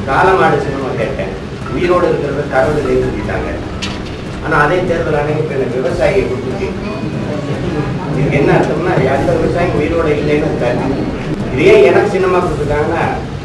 காலமாடு cinema கேட்டேன் உயிரோடு இருக்கிறத கருவிலே சொல்லிட்டாங்க ஆனா அதே தேர்தல் அன்னைக்கு இப்ப எனக்கு விவசாயியை கொடுத்துச்சு இதுக்கு என்ன அர்த்தம்னா எந்த விவசாயம் உயிரோட இல்லைன்னு அர்த்தம். இதே எனக்கு சினிமா கொடுத்துருக்காங்கன்னா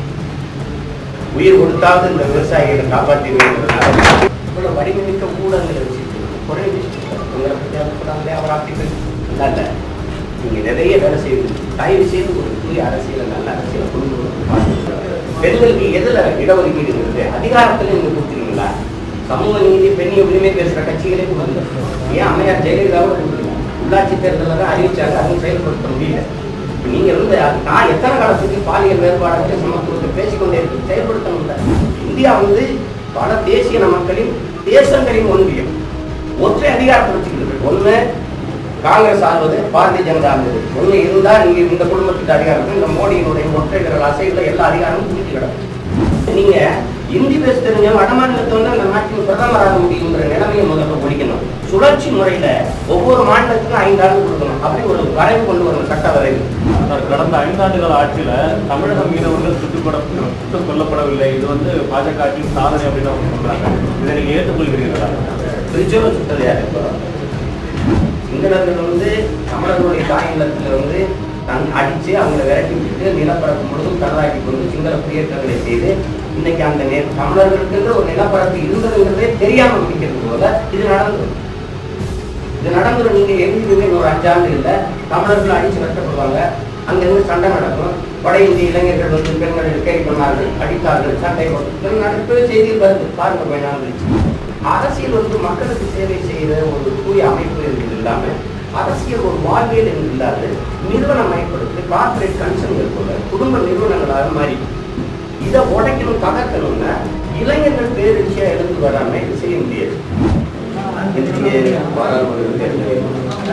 உயிர் கொடுத்தாவது இந்த விவசாயிகளை காப்பாற்றினதுனால இவ்வளவு வடிவமிக்க ஊடகங்களை வச்சுருக்கணும் குறை உங்களை பற்றி அனுப்புறாங்களே அவர் ஆர்டிக்கல் நல்லா இல்லை நீங்க நிறைய வேலை செய்யுங்க தயவு செய்து ஒரு புதிய அரசியலை நல்ல அரசியலை கொண்டு வரணும். பெண்களுக்கு எதுல இடஒதுக்கீடுங்கிறது அதிகாரத்துல நீங்க கொடுத்துருக்கீங்களா சமூக நீதி பெண் உரிமை பேசுற கட்சிகளே கொடுங்க ஏன் அம்மையார் ஜெயலலிதாவை கொடுக்குறீங்க உள்ளாட்சி தேர்தலில் தான் அறிவிச்சாங்க அதுவும் செயல்படுத்த முடியல இப்ப நீங்க வந்து அது நான் எத்தனை காலத்துக்கு பாலியல் வேறுபாடற்ற சமத்துவத்தை பேசிக்கொண்டே இருக்கு செயல்படுத்த முடியல இந்தியா வந்து பல தேசிய மக்களின் தேசங்களின் ஒன்றியம் ஒற்றை அதிகாரத்தை வச்சுக்கிறது ஒண்ணு காங்கிரஸ் ஆள்வது பாரதிய ஜனதா ஆள்வது ஒண்ணு இருந்தா நீங்க இந்த குடும்பத்துக்கு அதிகாரம் இந்த மோடியினுடைய ஒற்றை விரல் அசைவில் எல்லா அதிகாரமும் குடிச்சு கிடக்கும் நீங்க இந்தி பேச தெரிஞ்ச வடமாநிலத்தை வந்து அந்த நாட்டின் பிரதமராக முடியுங்கிற நிலைமையை முதல்ல ஒழிக்கணும் சுழற்சி முறையில ஒவ்வொரு மாநிலத்துக்கும் ஐந்து ஆண்டு கொடுக்கணும் அப்படி ஒரு வரைவு கொண்டு வரணும் சட்ட வரைவு சார், கடந்த ஐந்தாண்டுகால ஆட்சியில தமிழக மீனவர்கள் சுட்டுப்பட சுட்டுக் கொல்லப்படவில்லை இது வந்து பாஜக ஆட்சியின் சாதனை அப்படின்னு அவங்க சொல்றாங்க இதை நீங்க ஏற்றுக்கொள்கிறீர்களா திருச்சூர் சுட்டது யாரு இப்போ சிங்களர்கள் வந்து தமிழர்களுடைய தாய் நிலத்துல வந்து தன் அடிச்சு அவங்களை விரட்டி விட்டு நிலப்பரப்பு முழுவதும் தனதாக்கி கொண்டு சிங்கள குடியேற்றங்களை செய்து இன்னைக்கு அந்த நெ- தமிழர்களுக்கு ஒரு நிலப்பரப்பு இருந்ததுங்கிறதே தெரியாம பிடிக்கிறது போல இது நடந்தது இது நடந்துரும் நீங்க எங்கேயுமே ஒரு அஞ்சாண்டு இல்ல தமிழர்கள் அடிச்சு வெட்டப்படுவாங்க அங்கிருந்து சண்டை நடக்கும் வட இந்திய இளைஞர்கள் வந்து பெண்களை கை பண்ணார்கள் அடித்தார்கள் சண்டை போட்டு நடக்கவே செய்தியில் வருது பாருங்க கொஞ்ச நாள் கழிச்சு. அரசியல் வந்து மக்களுக்கு சேவை செய்யற ஒரு தூய அமைப்பு என்பது இல்லாம அரசியல் ஒரு வாழ்வியல் என்று இல்லாது நிறுவனமயப்படுத்தி கார்பரேட் கன்சர்ன்கள் போல குடும்ப நிறுவனங்களாக மாறி இதை உடைக்கணும் தகர்க்கணும்னா இளைஞர்கள் பேரழிச்சியா எழுந்து வராம இது செய்ய முடியாது இன்றைய பாராளுமன்ற தேர்தலில்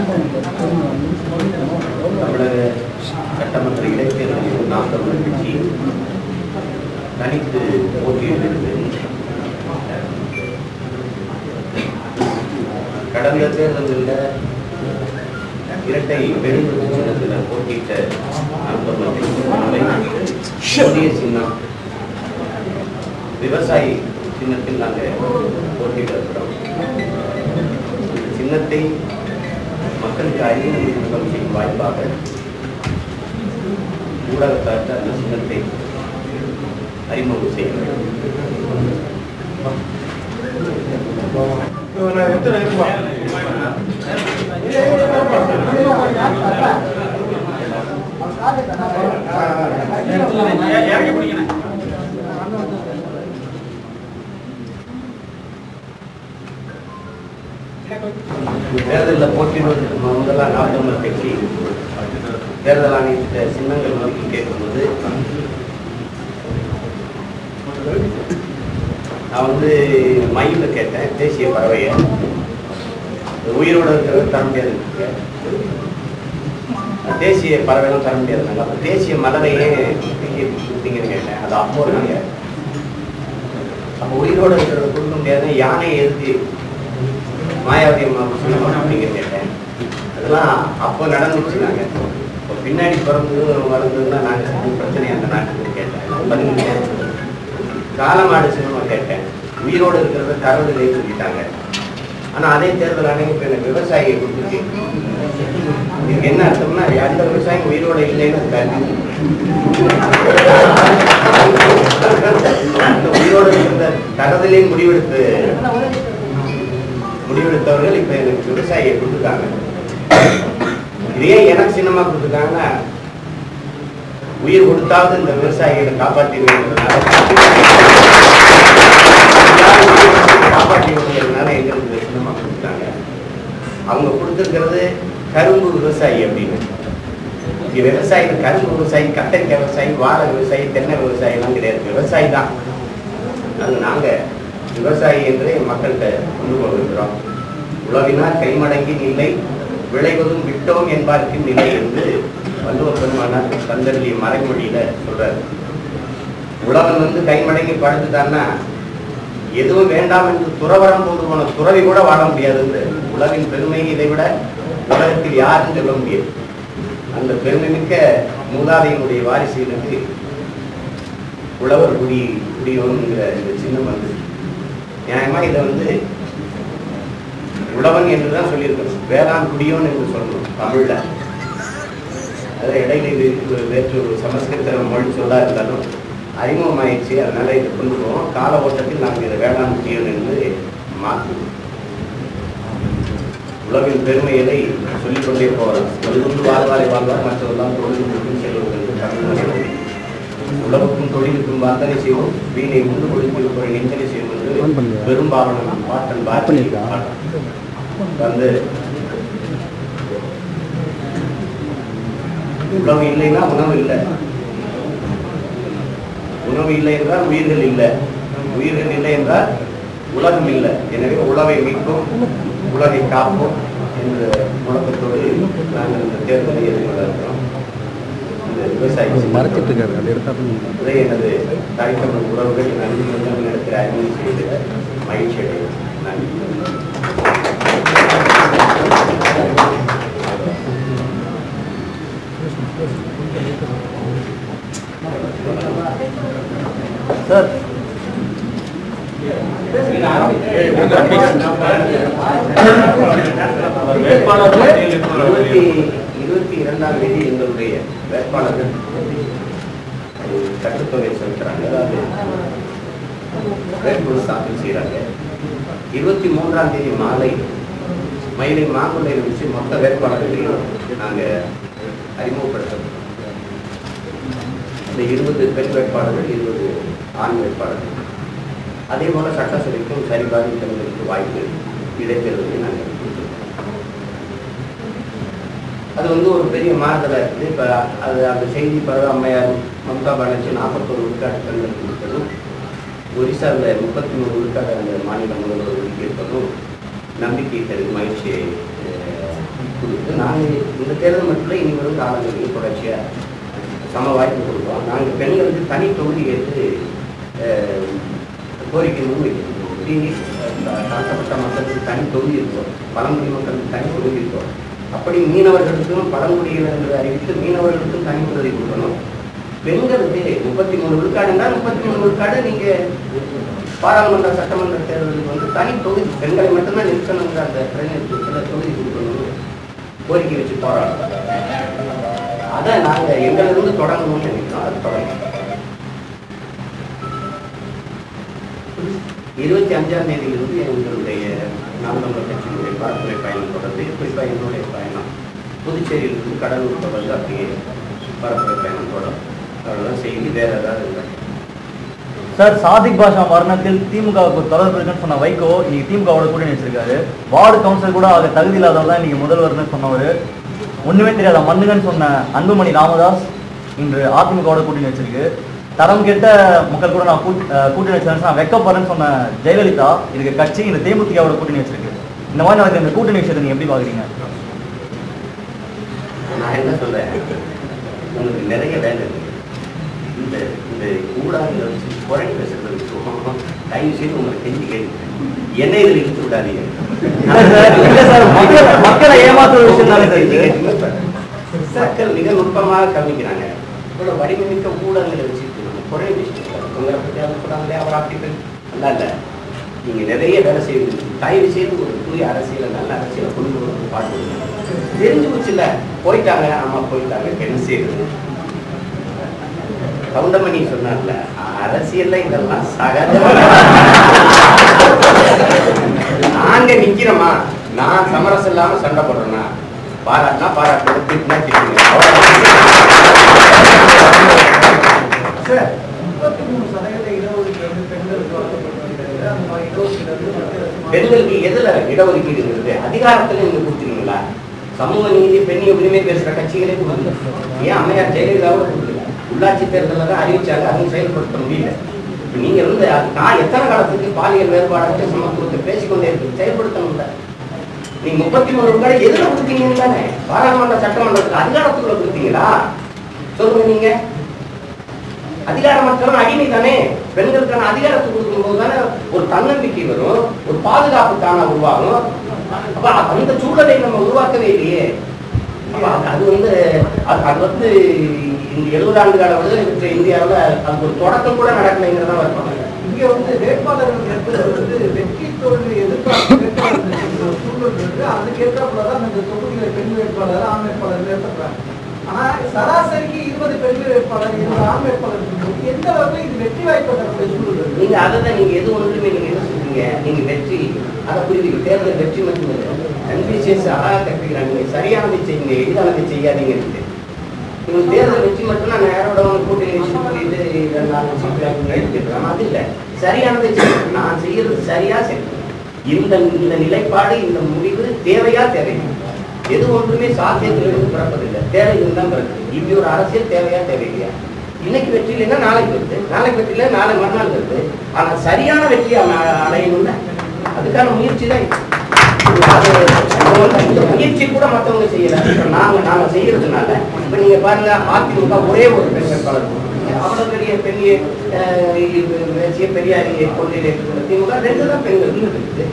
தமிழக சட்டமன்ற இடைத்தேர்தலில் நாம் தமிழர் கட்சி தனித்து போட்டியிடுகிறது கடந்த தேர்தலில் இரட்டை பெருங்குழு சின்னத்தில் போட்டியிட்ட நாம் தமிழர் கட்சி புதிய சின்னம் விவசாயி சின்னத்தில் நாங்கள் போட்டியிட இருக்கிறோம் சின்னத்தை மக்களுக்கு அறிமுகம் செய்யும் வாய்ப்பாக ஊடகத்தாருக்கு அந்த சின்னத்தை அறிமுகம் செய்ய வேண்டும் தேர்தலில் போட்டியிடுவதற்கு முதல்ல நாம் தமிழர் கட்சி தேர்தல் ஆணையத்திட்ட சின்னங்கள் நோக்கி கேட்கும்போது நான் வந்து மயில கேட்டேன் தேசிய பறவையை உயிரோட இருக்கிறது தர முடியாது தேசிய பறவைலாம் தர முடியாதுனாங்க அப்போ தேசிய மலரையே நீங்க கொடுத்தீங்கன்னு கேட்டேன் அது அப்போ இல்லைங்க அப்போ உயிரோட இருக்கிறத கொடுக்க முடியாது யானையை எதுக்கு மாயாவதி அம்மா சொன்னோம் அப்படிங்க கேட்டேன் அதெல்லாம் அப்போ நடந்துச்சு நாங்க இப்போ பின்னாடி பிறந்தது வளர்ந்ததுன்னா நாங்கள் செஞ்ச பிரச்சனை அந்த நாட்டுக்கு கேட்டேன் பதினஞ்சு காலமாடு சினிமா கேட்டேன் உயிரோடு இருக்கிறத கருவிலே சொல்லிட்டாங்க ஆனா அதே தேர்தல் அன்னைக்கு இப்ப எனக்கு விவசாயியை கொடுத்துச்சு இதுக்கு என்ன அர்த்தம்னா எந்த விவசாயம் உயிரோட இல்லைன்னு அர்த்தம். அந்த உயிரோடு இருந்த தகவலே முடிவெடுத்து முடிவெடுத்தவர்கள் இப்ப எனக்கு விவசாயியை கொடுத்துட்டாங்க இதே எனக்கு சின்னமா கொடுத்துட்டாங்கன்னா உயிர் கொடுத்தாவது இந்த விவசாயிகளை காப்பாற்றி காப்பாற்றினால எங்களுக்கு சின்னமா கொடுத்துட்டாங்க அவங்க கொடுத்துருக்கிறது கரும்பு விவசாயி அப்படின்னு இங்க விவசாயிகள் கரும்பு விவசாயி கத்தரிக்காய் விவசாயி வாழை விவசாயி தென்னை விவசாயி எல்லாம் கிடையாது விவசாயி தான் அது நாங்க விவசாயி என்று மக்கள்கிட்ட கொண்டு கொண்டிருக்கிறோம் உழவினார் கைமடங்கி நிலை விளைவதும் விட்டோம் என்பார்க்கு நிலை என்று வள்ளுவ பெருமானார் தந்தருடைய மறைமொழியில சொல்றாரு உழவன் வந்து கைமடங்கி படுத்துட்டான்னா எதுவும் வேண்டாம் என்று துறவரம் போது போன துறவி கூட வாழ முடியாது உலகின் பெருமை இதை விட உலகத்தில் யாரும் சொல்ல முடியாது அந்த பெருமை மிக்க மூதாதையினுடைய வாரிசுகளுக்கு உழவர் குடி குடியோன்ங்கிற இந்த சின்னம் வந்து நியாயமா இதை வந்து உழவன் என்று தான் சொல்லியிருக்கணும் வேளாண் குடியோன் என்று சொல்லணும் தமிழ்ல அது இடையில இது ஒரு வேற்று ஒரு சமஸ்கிருத மொழி சொல்லா இருந்தாலும் அறிமுகமாயிடுச்சு அதனால இதை கொண்டு போவோம் கால ஓட்டத்தில் நாங்கள் இதை வேளாண் குடியோன் என்று மாற்றுவோம் உலகின் பெருமைகளை சொல்லிக்கொண்டே போகலாம் தொழிலுக்கு வாழ்வாரை வாழ்வார் மற்றவெல்லாம் தொழிலுக்கும் செல்வது என்று தமிழ் உலகுக்கும் தொழிலுக்கும் வார்த்தனை செய்வோம் வீணை உண்டு கொழுப்பிருப்பதை நெஞ்சனை செய்வோம் என்று பெரும்பாவனம் பாட்டன் பாட்டி வந்து உணவு இல்லைன்னா உணவு இல்லை உணவு இல்லை என்றால் உயிர்கள் இல்லை உயிர்கள் இல்லை என்றால் உலகம் இல்லை எனவே உழவை மீட்போம் உலகை காப்போம் என்ற முழக்கத்தோடு நாங்கள் இந்த தேர்தலை எதிர்கொள்ள இருக்கிறோம் இந்த விவசாயி மறைச்சிட்டு இருக்காரு அது எடுத்தா இதை எனது தாய்த்தமிழ் உறவுகள் நன்றி முதல் இடத்தில் அறிமுகம் செய்து மகிழ்ச்சி அடைகிறேன் நன்றி சார் வேட்பாளர் பட்டியல் இருபத்தி இப்போ இருபத்தி இரண்டாம் தேதி எங்களுடைய வேட்பாளர்கள் ஒரு கட்டுத்தொகை செலுத்துறாங்க அதாவது வேட்புமனு தாக்கல் செய்கிறாங்க இருபத்தி மூன்றாம் தேதி மாலை மயிலை மாங்குள்ளையில் வச்சு மொத்த வேட்பாளர்களையும் நாங்கள் அறிமுகப்படுத்துறோம் இந்த இருபது பெண் வேட்பாளர்கள் இருபது ஆண் வேட்பாளர்கள் அதே போல சட்டசபைக்கும் சரிபாதி தேர்தலுக்கு வாய்ப்பு இடைத்தேர்தலை நாங்கள் கொடுத்துருக்கோம் அது வந்து ஒரு பெரிய மாறுதலாக இருக்குது இப்போ அது அந்த செய்தி பரவ அம்மையார் மம்தா பானர்ஜி நாற்பத்தோரு விழுக்காடு பெண்கள் கொடுத்ததும் ஒரிசாவில் முப்பத்தி மூணு விழுக்காடு அந்த மாநில முதல்வர் ஒதுக்கியிருப்பதும் நம்பிக்கை தரும் மகிழ்ச்சியை அஹ், கொடுத்து நாங்கள் இந்த தேர்தல் மட்டும் இல்லை இனி வரும் காலங்களில் தொடர்ச்சியாக சம வாய்ப்பு கொடுப்போம் நாங்கள் பெண்களுக்கு தனி தொகுதி எடுத்து அஹ், கோரிக்கை முன்வைக்கிறோம் இப்படி அஹ், தாழ்த்தப்பட்ட மக்களுக்கு தனி தொகுதி இருக்கும் பழங்குடி மக்களுக்கு தனி தொகுதி இருக்கும் அப்படி மீனவர்களுக்கும் பழங்குடியினர் என்று அறிவித்து மீனவர்களுக்கும் தனி தொகுதி கொடுக்கணும் பெண்களுக்கு முப்பத்தி மூணு விழுக்காடுனா முப்பத்தி மூணு விழுக்காடு நீங்க பாராளுமன்ற சட்டமன்ற தேர்தலுக்கு வந்து தனி தொகுதி பெண்களை மட்டும்தான் நிற்கணுங்கிற அந்த பிரதிநிதித்துவத்தில் தொகுதி கொடுக்கணும்னு கோரிக்கை வச்சு போராடுறோம் அதை நாங்க எங்களிருந்து தொடங்கணும்னு நினைக்கிறோம் அது தொடங்கணும் இருபத்தி அஞ்சாம் தேதியிலிருந்து எங்களுடைய நாம் தமிழர் கட்சியினுடைய பரப்புரை பயணம் தொடர்ந்து குறிப்பாக என்னுடைய பயணம் புதுச்சேரியிலிருந்து கடலூர் தொடர்ந்து அப்படியே பரப்புரை பயணம் தொடரும் அவ்வளோதான் செய்தி வேற ஏதாவது இல்லை சார் சாதிக் பாஷா மரணத்தில் திமுகவுக்கு தொடர்பு இருக்குன்னு சொன்ன வைகோ இன்னைக்கு திமுகவோட கூட்டணி வச்சிருக்காரு வார்டு கவுன்சிலர் கூட ஆக தகுதி இல்லாதவர் தான் இன்னைக்கு முதல்வர்னு சொன்னவர் ஒண்ணுமே தெரியாத மண்ணுங்கன்னு சொன்ன அன்புமணி ராமதாஸ் இன்று அதிமுகவோட கூட்டணி வச்சிருக்கு தரம் கெட்ட மக்கள் கூட நான் கூட்- அஹ் கூட்டணி வச்சிருக்கேன் நான் வெக்கப்படுறேன்னு சொன்ன ஜெயலலிதா இதுக்கு கட்சி இந்த தேமுதிகவோட கூட்டணி வச்சிருக்கு இந்த மாதிரி நடக்கிற இந்த கூட்டணி விஷயத்தை நீங்க எப்படி பாக்குறீங்க நான் என்ன சொல்றேன் உங்களுக்கு நிறைய வேலை இருக்கு இந்த இந்த ஊடகங்களை வச்சு குறைஞ்சி பேசுறது விட்டுருவோம். தயவு செய்து உங்களை கெஞ்சி கேட்குறேன் என்ன இதில் இழுத்து விடாதீங்க இல்ல சார், மக்களை- மக்களை ஏமாத்துற விஷயம் தானே சார் இது? மக்கள் மிக நுட்பமாக கவனிக்கிறாங்க இவ்வளவு வடிவமிக்க ஊடகங்களை வச்சுட்டு நம்ம குறை விஷயம் உங்களை பற்றி அதை போடாங்களே அவர் ஆர்டிக்கல் நல்லா இல்லை நீங்க நிறைய வேலை செய்யுங்க தயவு செய்து ஒரு தூய அரசியலை நல்ல அரசியலை கொண்டு வந்து பாட்டு தெரிஞ்சு போச்சுல போயிட்டாங்க ஆமா போயிட்டாங்க என்ன செய்யுது கவுண்டமணி சொன்னார்ல அரசியல்ல இதெல்லாம் சகஜமா நாங்க நிக்கிறோமா நான் சமரசம் இல்லாம சண்டை போடுறேன்னா பாராட்டினா பாராட்டு திட்டினா திட்டுங்க சார், 33 சதவீத இடஒதுக்கீடு பெண்களுக்கு வழங்கப்பட்டிருக்கிறது. அந்த மாதிரி இடஒதுக்கீடு வந்து மத்திய அரசு மாற்றி- பெண்களுக்கு எதுல இடஒதுக்கீடு இருக்குது அதிகாரத்துல நீங்க கொடுத்துருக்கீங்களா சமூக நீதி பெண் உரிமை பேசுற கட்சிகளே கொடுக்கல ஏன் அம்மையார் ஜெயலலிதாவும் கொடுக்கல உள்ளாட்சி தேர்தலில் தான் அறிவிச்சாங்க அதுவும் செயல்படுத்த முடியல இப்ப நீங்க வந்து அது நான் எத்தனை காலத்துக்கு பாலியல் வேறுபாடு சமத்துவத்தை பேசிக்கொண்டே இருக்கு செயல்படுத்தணும்ல நீங்க முப்பத்தி மூணு ரூபாய் எதுல கொடுத்தீங்கன்னு தானே பாராளுமன்ற சட்டமன்றத்துக்கு அதிகாரத்துக்குள்ள கொடுத்தீங்களா சொல்லுங்க நீங்க அதிகாரமற்றவன் அடிமை தானே பெண்களுக்கான அதிகாரத்தை கொடுக்கும்போது தானே ஒரு தன்னம்பிக்கை வரும் ஒரு பாதுகாப்பு தானே உருவாகும் அப்ப அந்த சூழலை நம்ம உருவாக்கவே இல்லையே அப்ப அது- அது வந்து அது அது வந்து இந்த எழுபது ஆண்டு கால விடுதலை பெற்ற இந்தியாவில் அது ஒரு தொடக்கம் கூட நடக்கலைங்கிறதா வருத்தம் இங்க வந்து வேட்பாளர்கள் என்பது வந்து வெற்றி தோல்வி எதிர்பார்ப்பு வேட்பாளர்கள் ஒரு சூழல் இருக்கு அதுக்கேற்றாப்புலதான் இந்த தொகுதியில பெண் வேட்பாளர் ஆண் வேட்பாளர் நிறுத்தப்படுறாங்க ஆனா சராசரிக்கு இருபது பெண் வேட்பாளர் இருபது ஆண் வேட்பாளர் இருக்கும்போது எந்த அளவுக்கு இது வெற்றி வாய்ப்பு தரக்கூடிய சூழல் இருக்கு நீங்க அதை தான் நீங்க எது ஒன்றுமே நீங்க என்ன சொல்றீங்க நீங்க வெற்றி அதை புரிஞ்சுக்க தேர்தல் வெற்றி மட்டும் இல்லை அன்பிசியஸ் அழகா கற்பிக்கிறாங்க நீங்க சரியானதை செய்யுங்க எளிதானதை செய்யாதீங்க இருக்கு இவங்க தேர்தல் வெற்றி மட்டும் நான் யாரோட வந்து கூட்டணி வச்சு பண்ணிட்டு ரெண்டு நாலு சீட்டு வாங்கி எடுத்துக்கலாம் அது இல்லை சரியானதை செய்யணும் நான் செய்யறது சரியா செய்யணும் இந்த இந்த நிலைப்பாடு இந்த முடிவு தேவையா தேவை எது ஒன்றுமே சாத்தியத்திலிருந்து பிறப்பதில்லை தேவையிலிருந்து தான் பிறக்குது இப்படி ஒரு அரசியல் தேவையா தேவையில்லையா இன்னைக்கு வெற்றி இல்லைன்னா நாளைக்கு வருது நாளைக்கு வெற்றி இல்லை நாளை மறுநாள் வருது ஆனா சரியான வெற்றி அடையணும்ல அதுக்கான முயற்சி தான் இது. அது அது வந்து இந்த முயற்சி கூட மத்தவங்க செய்யல இப்ப நாங்க நாம செய்யறதுனால இப்ப நீங்க பாருங்க அதிமுக ஒரே ஒரு பெண் வேட்பாளர் போட்டிருக்காங்க. அவ்வளவு பெரிய பெரிய அஹ், இது தேசிய பெரியாரிய கொள்கையில் இருக்கிற திமுக ரெண்டு தான் பெண்கள் இருக்குது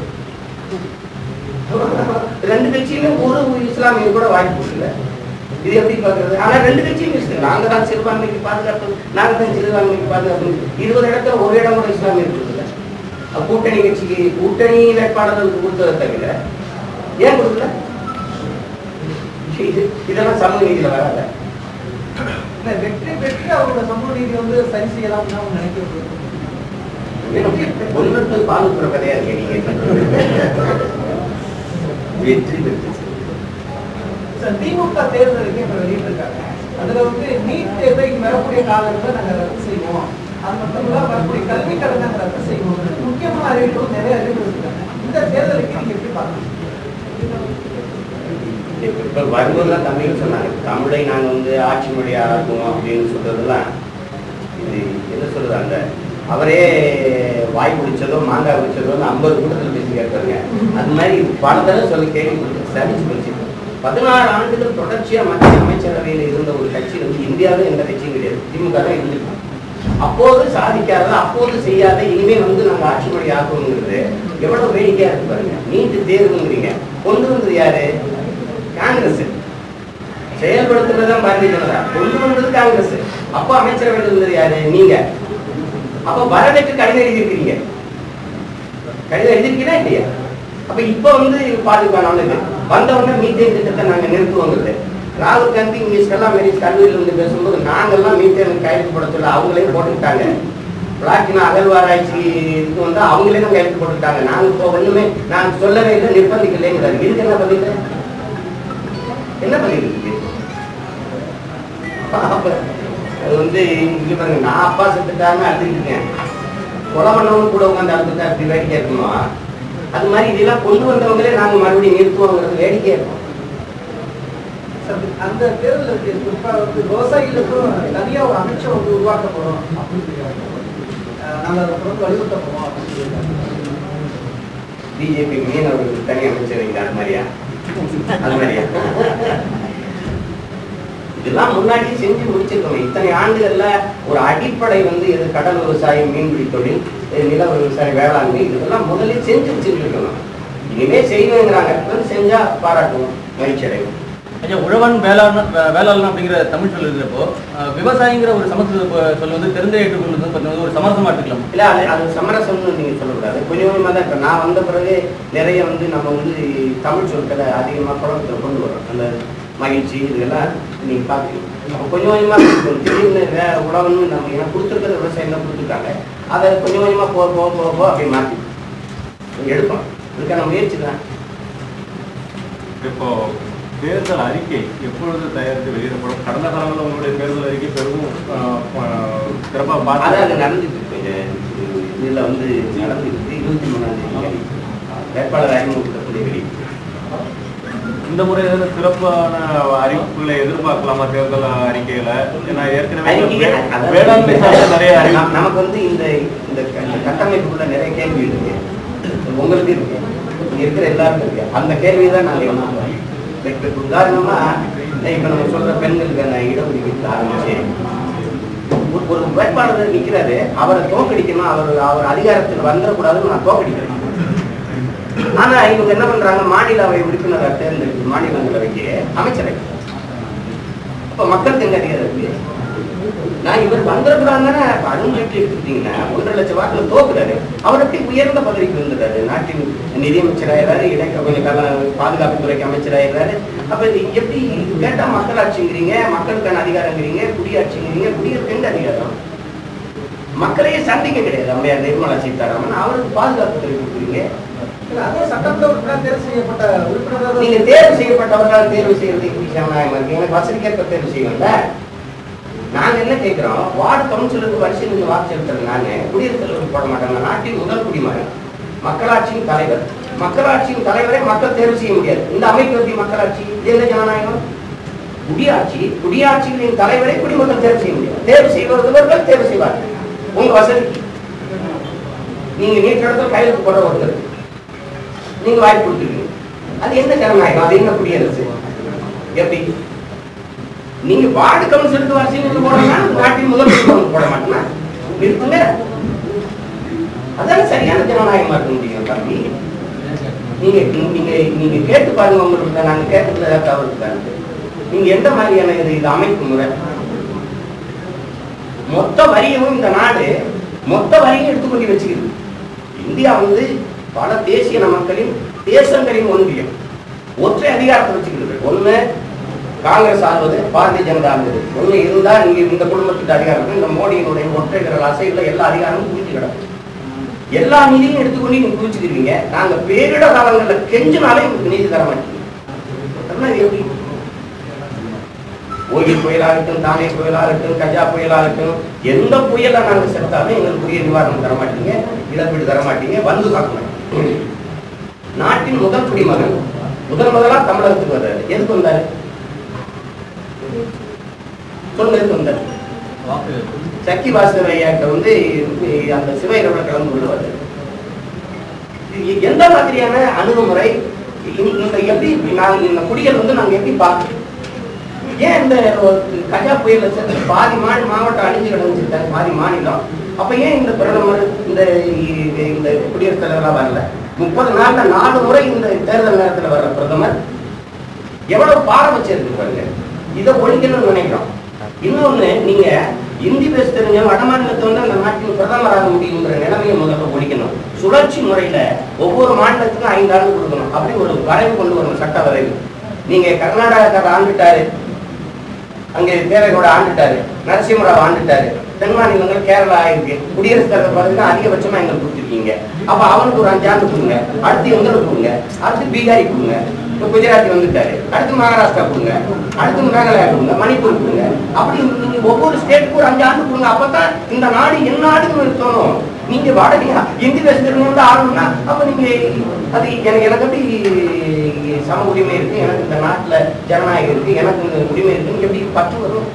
ரெண்டு கட்சியுமே ஒரு இஸ்லாமிய கூட வாய்ப்பு இல்லை இது எப்படி பாக்குறது ஆனா ரெண்டு கட்சியும் இருக்கு நாங்க தான் சிறுபான்மைக்கு பாதுகாப்பு நாங்க தான் சிறுபான்மைக்கு பாதுகாப்பு இருபது இடத்துல ஒரு இடம் கூட இஸ்லாமிய இருக்குது இல்ல அப்ப கூட்டணி கட்சிக்கு கூட்டணி வேட்பாளர்களுக்கு கொடுத்ததை தவிர ஏன் கொடுக்கல இது இதெல்லாம் சமூக நீதியில வராத இல்ல, வெற்றி பெற்று அவரோட சமூக நீதி வந்து சரி செய்யலாம் தான் நினைக்கிறது ஒன்றுக்கு பாலுப்புற கதையா இருக்கே நீங்க வெற்றி பெற்று சார், திமுக தேர்தலுக்கு இப்ப வெளியிட்டிருக்காங்க அதுல வந்து நீட் தேர்வை இனி வரக்கூடிய காலத்துல நாங்க ரத்து செய்வோம் அது மட்டும் இல்ல வரக்கூடிய கல்வி கடனை நாங்க ரத்து செய்வோம் முக்கியமான அறிவிப்புகள் நிறைய அறிவிப்பு இருக்காங்க இந்த தேர்தலுக்கு நீங்க எப்படி பாக்குறீங்க இப்ப வரும்போதுலாம் தமிழ் சொன்னாங்க தமிழை நாங்க வந்து ஆட்சி மொழியா ஆக்குவோம் அப்படின்னு சொல்றதெல்லாம் இது என்ன சொல்றது அந்த அவரே வாய் பிடிச்சதோ மாங்காய் பிடிச்சதோ ஐம்பது கூட்டத்தில் பேசி கேட்பாருங்க அது மாதிரி பல தடவை சொல்லி கேள்வி சலிச்சு போச்சு பதினாறு ஆண்டுகள் தொடர்ச்சியா மத்திய அமைச்சரவையில் இருந்த ஒரு கட்சி வந்து இந்தியாவில் எந்த கட்சியும் கிடையாது திமுக தான் இருந்திருக்கும் அப்போது சாதிக்காத அப்போது செய்யாத இனிமே வந்து நாங்க ஆட்சி மொழி ஆக்குவோங்கிறது எவ்வளவு வேடிக்கையா இருக்கு பாருங்க நீட்டு தேர்வுங்கிறீங்க கொண்டு வந்தது யாரு காங்கிரஸ் செயல்படுத்துறதுதான் பாரதிய ஜனதா கொண்டு வந்தது காங்கிரஸ் அப்போ அமைச்சரவையில் இருந்தது யாரு நீங்க அப்ப வரவேற்று கடிதம் எழுதியிருக்கிறீங்க கடிதம் எழுதிருக்கீங்களா இல்லையா அப்ப இப்ப வந்து பாதுகாப்பு வந்த உடனே மீத்தேன் திட்டத்தை நாங்க நிறுத்துவோங்கிறது ராகுல் காந்தி இங்க ஸ்டெல்லா மேரிஸ் கல்லூரியில் வந்து பேசும்போது நாங்கெல்லாம் மீத்தேன் கையெழுத்து போட சொல்ல அவங்களே போட்டுக்கிட்டாங்க பிளாட்டினா அகழ்வாராய்ச்சி இது வந்து அவங்களே தான் கையெழுத்து போட்டுக்கிட்டாங்க நாங்க இப்போ ஒண்ணுமே நான் சொல்லவே இல்லை நிர்பந்திக்கலைங்கிறாரு இதுக்கு என்ன பதில் என்ன பதில் இருக்கு அப்ப அது வந்து இங்க பாருங்க நான் அப்பா செத்துட்டாங்க அழுதுட்டு இருக்கேன் கொலை பண்ணவங்க கூட உட்காந்து அழுதுட்டா அப்படி வேடிக்கை இருக்குமா அது மாதிரி இதெல்லாம் கொண்டு வந்தவங்களே நாங்க மறுபடியும் நிறுத்துவோங்கிறது வேடிக்கையா இருக்கும் சார், அந்த தேர்தலுக்கு குறிப்பா வந்து விவசாயிகளுக்கும் தனியா ஒரு அமைச்சர் வந்து உருவாக்கப்படும் அப்படின்னு சொல்லியிருக்காங்க. அஹ் நாங்க அதை வந்து வலியுறுத்த போறோம் அப்படின்னு சொல்லியிருக்காங்க. பிஜேபி மீனவர்களுக்கு தனி அமைச்சர் வைங்க அது மாதிரியா அது மாதிரியா இதெல்லாம் முன்னாடி செஞ்சு முடிச்சிருக்கோம் இத்தனை ஆண்டுகள்ல ஒரு அடிப்படை வந்து இது கடல் விவசாயம் மீன்பிடி தொழில் இது நில விவசாயம் வேளாண்மை இதெல்லாம் முதலில் செஞ்சு வச்சுருக்கணும் இனிமே செய்வேங்கிறாங்க வந்து செஞ்சா பாராட்டுவோம் மகிழ்ச்சி அடைவோம் ஐயா உழவன் வேளாண் வே- வேளாளன் அப்படிங்கிற தமிழ் சொல் இருக்கிறப்போ அஹ், விவசாயிங்கிற ஒரு சமஸ்கிருத ப- சொல் வந்து தெரிந்த ஏற்றுக்கொள்வது கொஞ்சம் வந்து ஒரு சமரசமா எடுத்துக்கலாம் இல்ல அது அது சமரசம்னு நீங்க சொல்லக்கூடாது கொஞ்சம் கொஞ்சமா தான் இப்ப நான் வந்த பிறகு நிறைய வந்து நம்ம வந்து தமிழ் சொற்களை அதிகமா குழப்பத்தில் கொண்டு வரோம் அந்த மகிழ்ச்சி இதெல்லாம் நீங்க பாக்குறீங்க அப்ப கொஞ்சம் கொஞ்சமா இருக்கும். திடீர்னு வேற உழவன்னு நம்ம ஏன்னா கொடுத்துருக்கிற விவசாயம் தான் கொடுத்துருக்காங்க அதை கொஞ்சம் கொஞ்சமா போக போக போக போக அப்படியே மாத்தி எடுப்போம் அதுக்கான முயற்சி தான் இப்போ தேர்தல் அறிக்கை எப்பொழுது தயாரித்து வெளியிடப்படும் கடந்த காலங்களில் உங்களுடைய தேர்தல் அறிக்கை பெரும் சிறப்பாக அதான் அது பார்த்து நடந்துட்டு இருக்கு இது- இதுல வந்து நடந்துட்டு இருபத்தி மூணாம் தேதி வேட்பாளர் அறிமுகப்படுத்தக்கூடிய வெளியே இந்த முறை ஏதாவது சிறப்பான அறிவிப்புகளை எதிர்பார்க்கலாமா தேர்தல் அறிக்கையில ஏன்னா ஏற்கனவே அறிக்கையே வே- அதாவது வேளாண்மை சார்ந்த நிறைய நம- அறிவிப்பு நமக்கு வந்து இந்த இந்த க- இந்த கட்டமைப்புக்குள்ள நிறைய கேள்வி இருக்கு உங்களுக்கு இருக்கு இங்க இருக்கிற எல்லாருக்கும் இருக்கு அந்த கேள்வி தான் நாங்க எழுதுறோம். இப்ப இப்ப உதாரணமா இப்ப நம்ம சொல்ற பெண்களுக்கான இடஒதுக்கீட்டு ஆரம்பிச்சு ஒரு- ஒரு வேட்பாளர் நிக்கிறாரு அவரை தோக்கடிக்கணும் அவர் அவர் அதிகாரத்தில் வந்துடக்கூடாதுன்னு நான் தோக்கடிக்கிறேன் ஆனா இவங்க என்ன பண்றாங்க மாநில அவை உறுப்பினராக தேர்ந்தெடுத்து மாநிலங்களவைக்கு அமைச்சரை இப்ப மக்களுக்கு எங்க அதிகாரம் இருக்கு நான் இவர் வந்துடக்கூடாதுன்னு அருண்ஜேட்லி எடுத்துக்கிட்டீங்கன்னா ஒன்றரை லட்சம் வாக்குல தோக்குறாரு அவர் எப்படி உயர்ந்த பதவிக்கு வந்துடுறாரு நாட்டின் நிதியமைச்சராயிராரு இடைக்க கொஞ்சம் கல பாதுகாப்புத்துறைக்கு அமைச்சராயிராரு அப்ப இது எப்படி கேட்டா மக்களாட்சிங்கிறீங்க மக்களுக்கான அதிகாரங்கிறீங்க குடியாட்சிங்கிறீங்க குடியரசு எங்க அதிகாரம் மக்களையே சந்திக்க கிடையாது அம்மையார் நிர்மலா சீதாராமன் அவருக்கு பாதுகாப்புத்துறை கொடுக்குறீங்க இல்ல, அதே சட்டமன்ற உறுப்பினர் தேர்வு செய்யப்பட்ட உறுப்பினர்கள் நீங்க தேர்வு செய்யப்பட்டவர்கள் தேர்வு செய்யறது எப்படி ஜனநாயகமா இருக்கு எனக்கு வசதிக்கேற்ப தேர்வு செய்யணும்ல நாங்க என்ன கேட்கிறோம் வார்டு கவுன்சிலருக்கு வரிசை நீங்க வாக்கு செலுத்துறது நாங்க குடியரசுத் தலைவர் போட மாட்டாங்க நாட்டின் முதல் குடிமகன் மக்களாட்சியின் தலைவர் மக்களாட்சியின் தலைவரை மக்கள் தேர்வு செய்ய முடியாது இந்த அமைப்பு எப்படி மக்களாட்சி இது என்ன ஜனநாயகம் குடியாட்சி குடியாட்சிகளின் தலைவரை குடிமக்கள் தேர்வு செய்ய முடியாது தேர்வு செய்வர்கள் தேர்வு செய்வார்கள் உங்க வசதிக்கு நீங்க நீட்ட இடத்துல கையெழுத்து போட ஒருத்தர் நீங்க வாய்ப்பு கொடுத்துருக்கீங்க அது என்ன ஜனநாயகம் அது என்ன குடியரசு எப்படி நீங்க வார்டு கவுன்சிலுக்கு வரிசை நின்று போடணும்னா நாட்டின் முதல் குடிமகன் போட மாட்டேன்னா நிறுத்துங்க அதான சரியான ஜனநாயகமா இருக்க முடியும் தம்பி நீங்க நீங்க நீங்க கேட்டு பாருங்க உங்களுக்கு நாங்க கேட்டதுல ஏதாவது தவறு இருக்கான்னு நீங்க எந்த மாதிரியான இது இது அமைப்பு முறை மொத்த வரியவும் இந்த நாடு மொத்த வரியும் எடுத்துக்கொண்டு வச்சுக்குது இந்தியா வந்து பல தேசிய மக்களின் தேசங்களின் ஒன்றியம் ஒற்றை அதிகாரத்தை வச்சுக்கிறது ஒண்ணு காங்கிரஸ் ஆள்வது பாரதிய ஜனதா ஆள்வது ஒண்ணு இருந்தா நீங்க இந்த குடும்பத்துக்கு அதிகாரம் இருக்கு. இந்த மோடியினுடைய ஒற்றை விரல் அசைவுல எல்லா அதிகாரமும் குவிச்சு கிடக்கும் எல்லா நீதியும் எடுத்துக்கொண்டு நீங்க குவிச்சுக்கிறீங்க நாங்க பேரிட காலங்கள்ல கெஞ்சினாலே உங்களுக்கு நீதி தர மாட்டீங்க அப்படின்னா இது எப்படி ஓயில் புயலா இருக்கட்டும் தானே புயலா இருக்கட்டும் கஜா புயலா இருக்கட்டும் எந்த புயலை நாங்க செத்தாலும் எங்களுக்கு உரிய நிவாரணம் தர மாட்டீங்க இழப்பீடு தர மாட்டீங்க வந்து பார்க்க மாட்டீங்க நாட்டின் முதல் குடிமகன் முதல் முதலா தமிழகத்துக்கு வர்றாரு எதுக்கு வந்தாரு சொல்லுங்க எதுக்கு வந்தாரு வாக்கு சக்கி பாஸ்கர் ஐயாட்ட வந்து அந்த சிவையிலோட கலந்து கொள்வாரு இது எந்த மாதிரியான அணுகுமுறை இந்த இந்த எப்படி நாங்க இந்த குடிகள் வந்து நாங்க எப்படி பார்க்கணும் ஏன் இந்த கஜா புயல சேர்ந்து பாதி மாநில மாவட்டம் அழிஞ்சு கிடந்துருக்காங்க பாதி மாநிலம் அப்ப ஏன் இந்த பிரதமர் இந்த இந்த குடியரசுத் தலைவரா வரல முப்பது நாள்ல நாலு முறை இந்த தேர்தல் நேரத்துல வர்ற பிரதமர் எவ்வளவு பாரபட்சம் இருக்கு பாருங்க இதை ஒழிக்கணும்னு நினைக்கிறோம் இன்னொன்னு நீங்க இந்தி பேச தெரிஞ்ச வட மாநிலத்தை வந்து அந்த நாட்டின் பிரதமராக முடியுங்கிற நிலைமையை முதல்ல ஒழிக்கணும் சுழற்சி முறையில ஒவ்வொரு மாநிலத்துக்கும் ஐந்து ஆண்டு கொடுக்கணும் அப்படி ஒரு வரைவு கொண்டு வரணும் சட்ட வரைவு நீங்க கர்நாடகக்காரர் ஆண்டுட்டாரு அங்கே தேவையோட ஆண்டுட்டாரு நரசிம்மராவ் ஆண்டுட்டாரு தென் மாநிலங்கள் கேரளா ஆயிருக்கு குடியரசுத் தலைவர் பார்த்தீங்கன்னா அதிகபட்சமா எங்களுக்கு கொடுத்துருக்கீங்க அப்ப அவனுக்கு ஒரு அஞ்சு ஆண்டு கொடுங்க அடுத்து எங்களுக்கு கொடுங்க அடுத்து பீகாரி கொடுங்க இப்ப குஜராத்தி வந்துட்டாரு அடுத்து மகாராஷ்டிரா கொடுங்க அடுத்து மேகாலயா கொடுங்க மணிப்பூர் கொடுங்க அப்படி நீங்க ஒவ்வொரு ஸ்டேட்டுக்கும் ஒரு அஞ்சு ஆண்டு கொடுங்க அப்பதான் இந்த நாடு என் நாடுன்னு தோணும் நீங்க வாடகையா இந்தி பேசுறவங்க வந்து ஆகணும்னா அப்ப நீங்க அது எனக்கு எனக்கு எப்படி சம உரிமை இருக்கு எனக்கு இந்த நாட்டுல ஜனநாயகம் இருக்கு எனக்கு இந்த உரிமை இருக்குன்னு எப்படி பற்று வரும்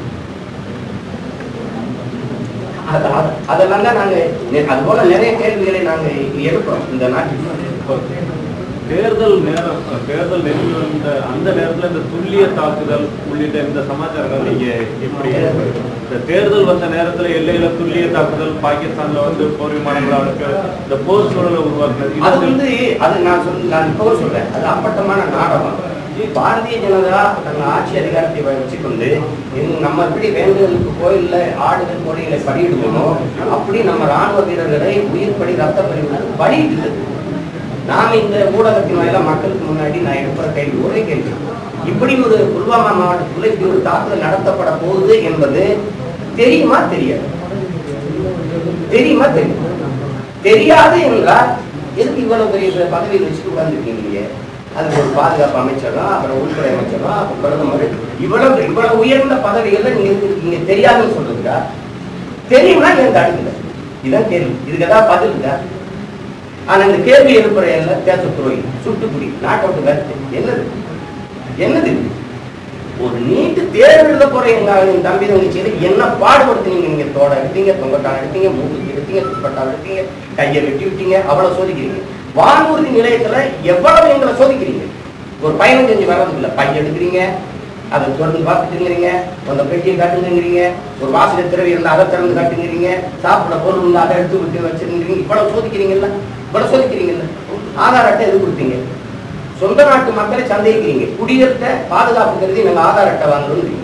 அது- அது- அதெல்லாம் தான் நாங்க நெ- அது போல நிறைய கேள்விகளை நாங்க எழுப்புறோம் இந்த நாட்டில் இப்போ தேர்தல் நேரம் தேர்தல் நெருங்கி வந்த அந்த நேரத்துல இந்த துல்லிய தாக்குதல் உள்ளிட்ட இந்த சமாச்சாரங்கள் நீங்க எப்படி இந்த தேர்தல் வந்த நேரத்துல எல்லையில துல்லிய தாக்குதல் பாகிஸ்தான்ல வந்து போர் விமானங்களை அனுப்ப இந்த போர் சூழலை உருவாக்குறது அது இது வந்து அது நான் சொல் நான் இப்போ சொல்றேன் அது அப்பட்டமான நாடகம் பாரதிய ஜனதா தங்கள் ஆட்சி அதிகாரத்தை வச்சுக்கொண்டு எங்க- நம்ம எப்படி வேண்டுதலுக்கு கோயில்ல ஆடுகள் கோழிகளை பலியிடுவோமோ அப்படி நம்ம ராணுவ வீரர்களை உயிர் பலி ரத்த பலிவிடுவது பலியிடுது நாம இந்த ஊடகத்தின் வாயிலா மக்களுக்கு முன்னாடி நான் எழுப்புற கேள்வி ஒரே கேள்வி இப்படி ஒரு புல்வாமா மாவட்டத்தில் இப்படி ஒரு தாக்குதல் நடத்தப்பட போகுது என்பது தெரியுமா தெரியாது தெரியுமா தெரியும் தெரியாது என்றால் எதுக்கு இவ்வளவு பெரிய பதவியில் வச்சுட்டு உட்கார்ந்துருக்கீங்க நீங்க அது ஒரு பாதுகாப்பு அமைச்சரும் அப்புறம் உள்துறை அமைச்சரும் அப்புறம் பிரதமர் இவ்வளவு இவ்வளவு உயர்ந்த பதவிகள்ல நீங்க இருக்கு- நீங்க தெரியாதுன்னு சொல்றதுக்கா தெரியும்னா ஏன் தடுக்கல இதான் கேள்வி இதுக்கு ஏதாவது பதில் இருக்கா ஆனா இந்த கேள்வி எழுப்புற எல்லாம் தேச துரோகி சுட்டுக்குடி நாட் அவுட் வேறு என்னது என்னது இது? ஒரு நீட்டு தேர்வு எழுத போற எங்க என் தம்பி தங்கச்சியில என்ன பாடுபடுத்துனீங்க நீங்க தோட எடுத்தீங்க தொங்கட்டான் எடுத்தீங்க மூக்குக்கு எடுத்தீங்க துப்பட்டான் எடுத்தீங்க கையை வெட்டி விட்டீங்க அவ்வளவு சோதிக்கிறீங்க வானூர்தி நிலையத்துல எவ்வளவு எங்களை சோதிக்கிறீங்க ஒரு பயணம் செஞ்சு வர்றது இல்ல பை எடுக்கிறீங்க அதை திறந்து பார்த்துட்டுங்கிறீங்க அந்த பெட்டியை காட்டுங்கிறீங்க ஒரு வாசலை திறவி இருந்தா அதை திறந்து காட்டுங்கிறீங்க சாப்பிட பொருள் இருந்தா அதை எடுத்து விட்டு வச்சிருக்கிறீங்க இவ்வளவு சோதிக்கிறீங்கல்ல இவ்வளவு சோதிக்கிறீங்கல்ல ஆதார் அட்டை எது கொடுத்தீங்க சொந்த நாட்டு மக்களை சந்தேகிக்கிறீங்க குடியிருக்க பாதுகாப்பு கருதி நாங்க ஆதார் அட்டை வாங்கணும்ன்றீங்க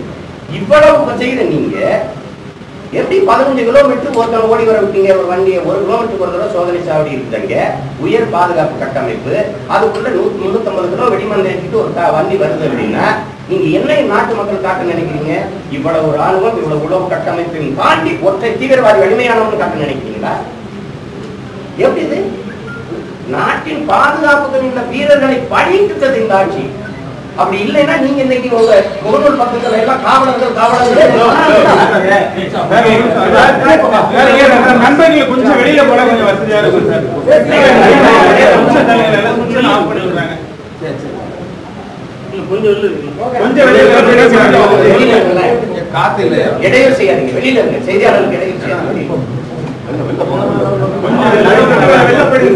இவ்வளவு செய்த நீங்க எப்படி பதினஞ்சு கிலோமீட்டர் ஒருத்தன் ஓடி வர விட்டீங்க ஒரு வண்டியை ஒரு கிலோமீட்டருக்கு ஒரு தடவை சோதனை சாவடி இருக்குதுங்க உயர் பாதுகாப்பு கட்டமைப்பு அதுக்குள்ள நூத்தி முன்னூத்தம்பது கிலோ வெடிமருந்து ஏற்றிட்டு ஒரு கா- வண்டி வருது அப்படின்னா நீங்க என்ன நாட்டு மக்கள் காட்ட நினைக்கிறீங்க இவ்வளவு ராணுவம் இவ்வளவு உளவு கட்டமைப்பையும் தாண்டி ஒற்றை தீவிரவாதி வலிமையானவங்க காட்ட நினைக்கிறீங்களா எப்படி இது நாட்டின் பாதுகாப்புக்கு நின்ற வீரர்களை பழித்தது இந்த ஆட்சி அப்படி இல்லைன்னா நீங்க இன்னைக்கு உங்க முகநூல் பக்கத்துல எல்லாம் காவலர்கள் காவலர்கள் நண்பர்கள் கொஞ்சம் வெளியில போல கொஞ்சம் வசதியா இருக்கும் சார் கொஞ்சம் தள்ளுங்க, எல்லாம் கொஞ்சம் ஆஃப் பண்ணி விடுறாங்க கொஞ்சம் வெளியில வெளியில இருங்களேன். காத்து இல்லையா இடையூறு செய்யாதீங்க வெளியில இருங்க செய்தியாளர்களுக்கு இடையூறு செய்யாதீங்க வெளில போயிடுங்க